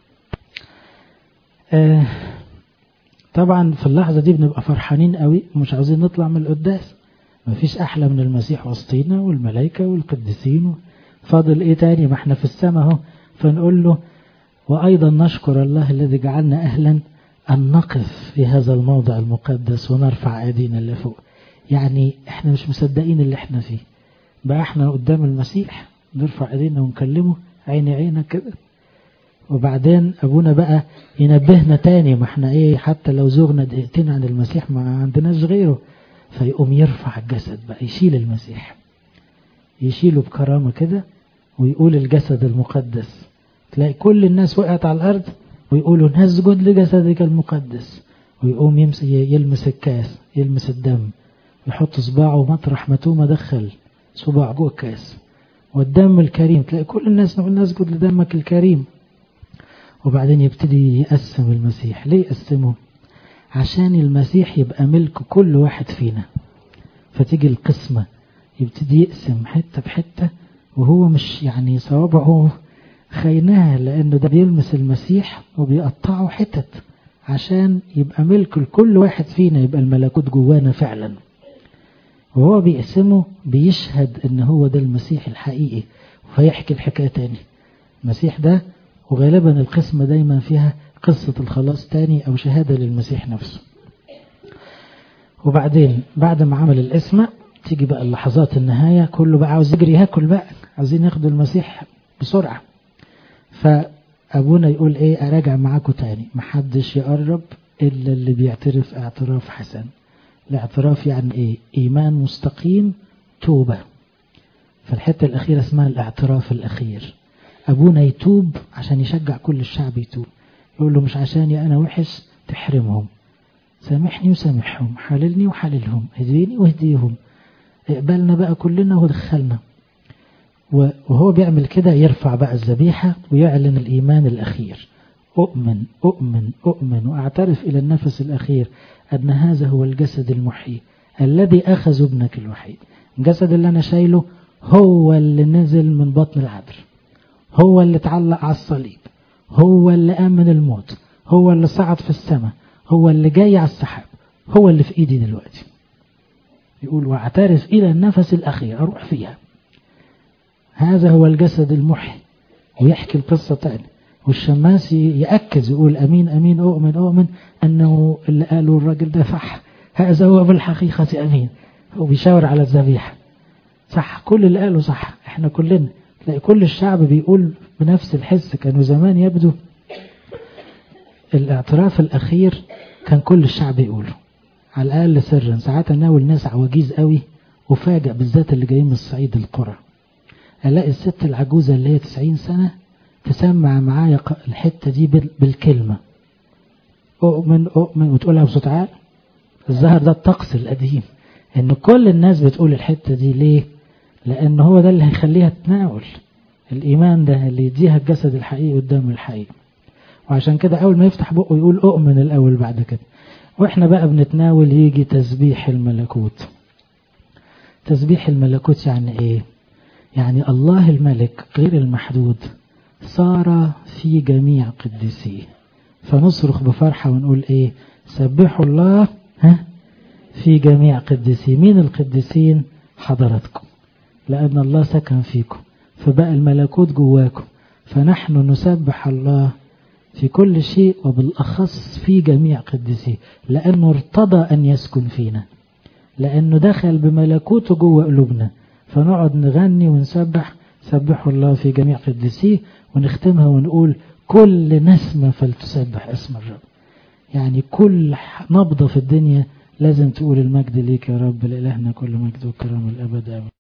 آه طبعا في اللحظة دي بنبقى فرحانين قوي ومش عاوزين نطلع من القداس مفيش أحلى من المسيح وسطينا والملائكة والقديسين فاضل إيه تاني ما احنا في السماء اهو فنقول له وأيضا نشكر الله الذي جعلنا أهلا أن نقف في هذا الموضع المقدس ونرفع أيدينا اللي فوق يعني احنا مش مصدقين اللي احنا فيه بقى احنا قدام المسيح نرفع ايدينا ونكلمه عيني عينك كده وبعدين ابونا بقى ينبهنا تاني ما احنا ايه حتى لو زغنا دقيقتين عن المسيح ما عندناش غيره فيقوم يرفع الجسد بقى يشيل المسيح يشيله بكرامة كده ويقول الجسد المقدس تلاقي كل الناس وقعت على الأرض ويقولوا نسجد لجسدك المقدس ويقوم يمس يلمس الكاس يلمس الدم يحط صباعه مطرح ما توما دخل صباع جوه الكاس والدم الكريم تلاقي كل الناس نقول نسجد لدمك الكريم وبعدين يبتدي يقسم المسيح ليه يقسمه عشان المسيح يبقى ملك كل واحد فينا فتيجي القسمة يبتدي يقسم حتة بحتة وهو مش يعني صوابعه خيناه لأنه ده بيلمس المسيح وبيقطعه حتت عشان يبقى ملك لكل واحد فينا يبقى الملكوت جوانا فعلا وهو بيقسمه بيشهد ان هو ده المسيح الحقيقي فيحكي الحكاية تاني المسيح ده وغالبا القسمة دايما فيها قصة الخلاص تاني او شهادة للمسيح نفسه وبعدين بعد ما عمل القسمة تيجي بقى اللحظات النهاية كله بقى عاوز يجري ياكل بقى عاوزين ياخدوا المسيح بسرعة فأبونا يقول ايه اراجع معاكم تاني محدش يقرب الا اللي بيعترف اعتراف حسن الاعتراف يعني ايه ايمان مستقيم توبة فالحتة الاخيرة اسمها الاعتراف الاخير ابونا يتوب عشان يشجع كل الشعب يتوب يقول له مش عشاني انا وحش تحرمهم سامحني وسامحهم حللني وحللهم هديني واهديهم اقبلنا بقى كلنا ودخلنا وهو بيعمل كده يرفع بقى الذبيحة ويعلن الإيمان الأخير أؤمن أؤمن أؤمن وأعترف إلى النفس الأخير أن هذا هو الجسد المحيي الذي أخذ ابنك الوحيد الجسد اللي أنا شايله هو اللي نزل من بطن العذر هو اللي اتعلق على الصليب هو اللي آمن الموت هو اللي صعد في السماء هو اللي جاي على السحاب هو اللي في إيدي دلوقتي يقول واعترف إلى النفس الأخير أروح فيها هذا هو الجسد المحي ويحكي القصة تاني والشماس يأكد يقول أمين أمين أؤمن أؤمن أنه اللي قاله الراجل ده صح هذا هو بالحقيقة أمين هو بيشاور على الذبيحة صح كل اللي قاله صح احنا كلنا تلاقي كل الشعب بيقول بنفس الحس كانوا زمان يبدو الاعتراف الأخير كان كل الشعب يقوله على الأقل سرا ساعات أناول ناس عواجيز قوي وفاجأ بالذات اللي جايين من الصعيد القرى ألاقي الست العجوزة اللي هي 90 سنة تسمع معايا الحتة دي بالكلمة أؤمن أؤمن وتقولها بصوت عال الظاهر ده الطقس القديم إن كل الناس بتقول الحتة دي ليه لأن هو ده اللي هيخليها تناول الإيمان ده اللي يديها الجسد الحقيقي قدام الحقيقي وعشان كده أول ما يفتح بقه يقول أؤمن الأول بعد كده وإحنا بقى بنتناول يجي تسبيح الملكوت تسبيح الملكوت يعني إيه يعني الله الملك غير المحدود صار في جميع قديسيه فنصرخ بفرحة ونقول ايه سبحوا الله ها في جميع قديسيه مين القديسين حضرتكم لأن الله سكن فيكم فبقى الملكوت جواكم فنحن نسبح الله في كل شيء وبالأخص في جميع قديسيه لأنه ارتضى أن يسكن فينا لأنه دخل بملكوته جوه قلوبنا فنقعد نغني ونسبح سبحوا الله في جميع قديسيه ونختمها ونقول كل نسمة فلتسبح اسم الرب يعني كل نبضة في الدنيا لازم تقول المجد ليك يا رب لإلهنا كل مجد وكرم الأبد آمين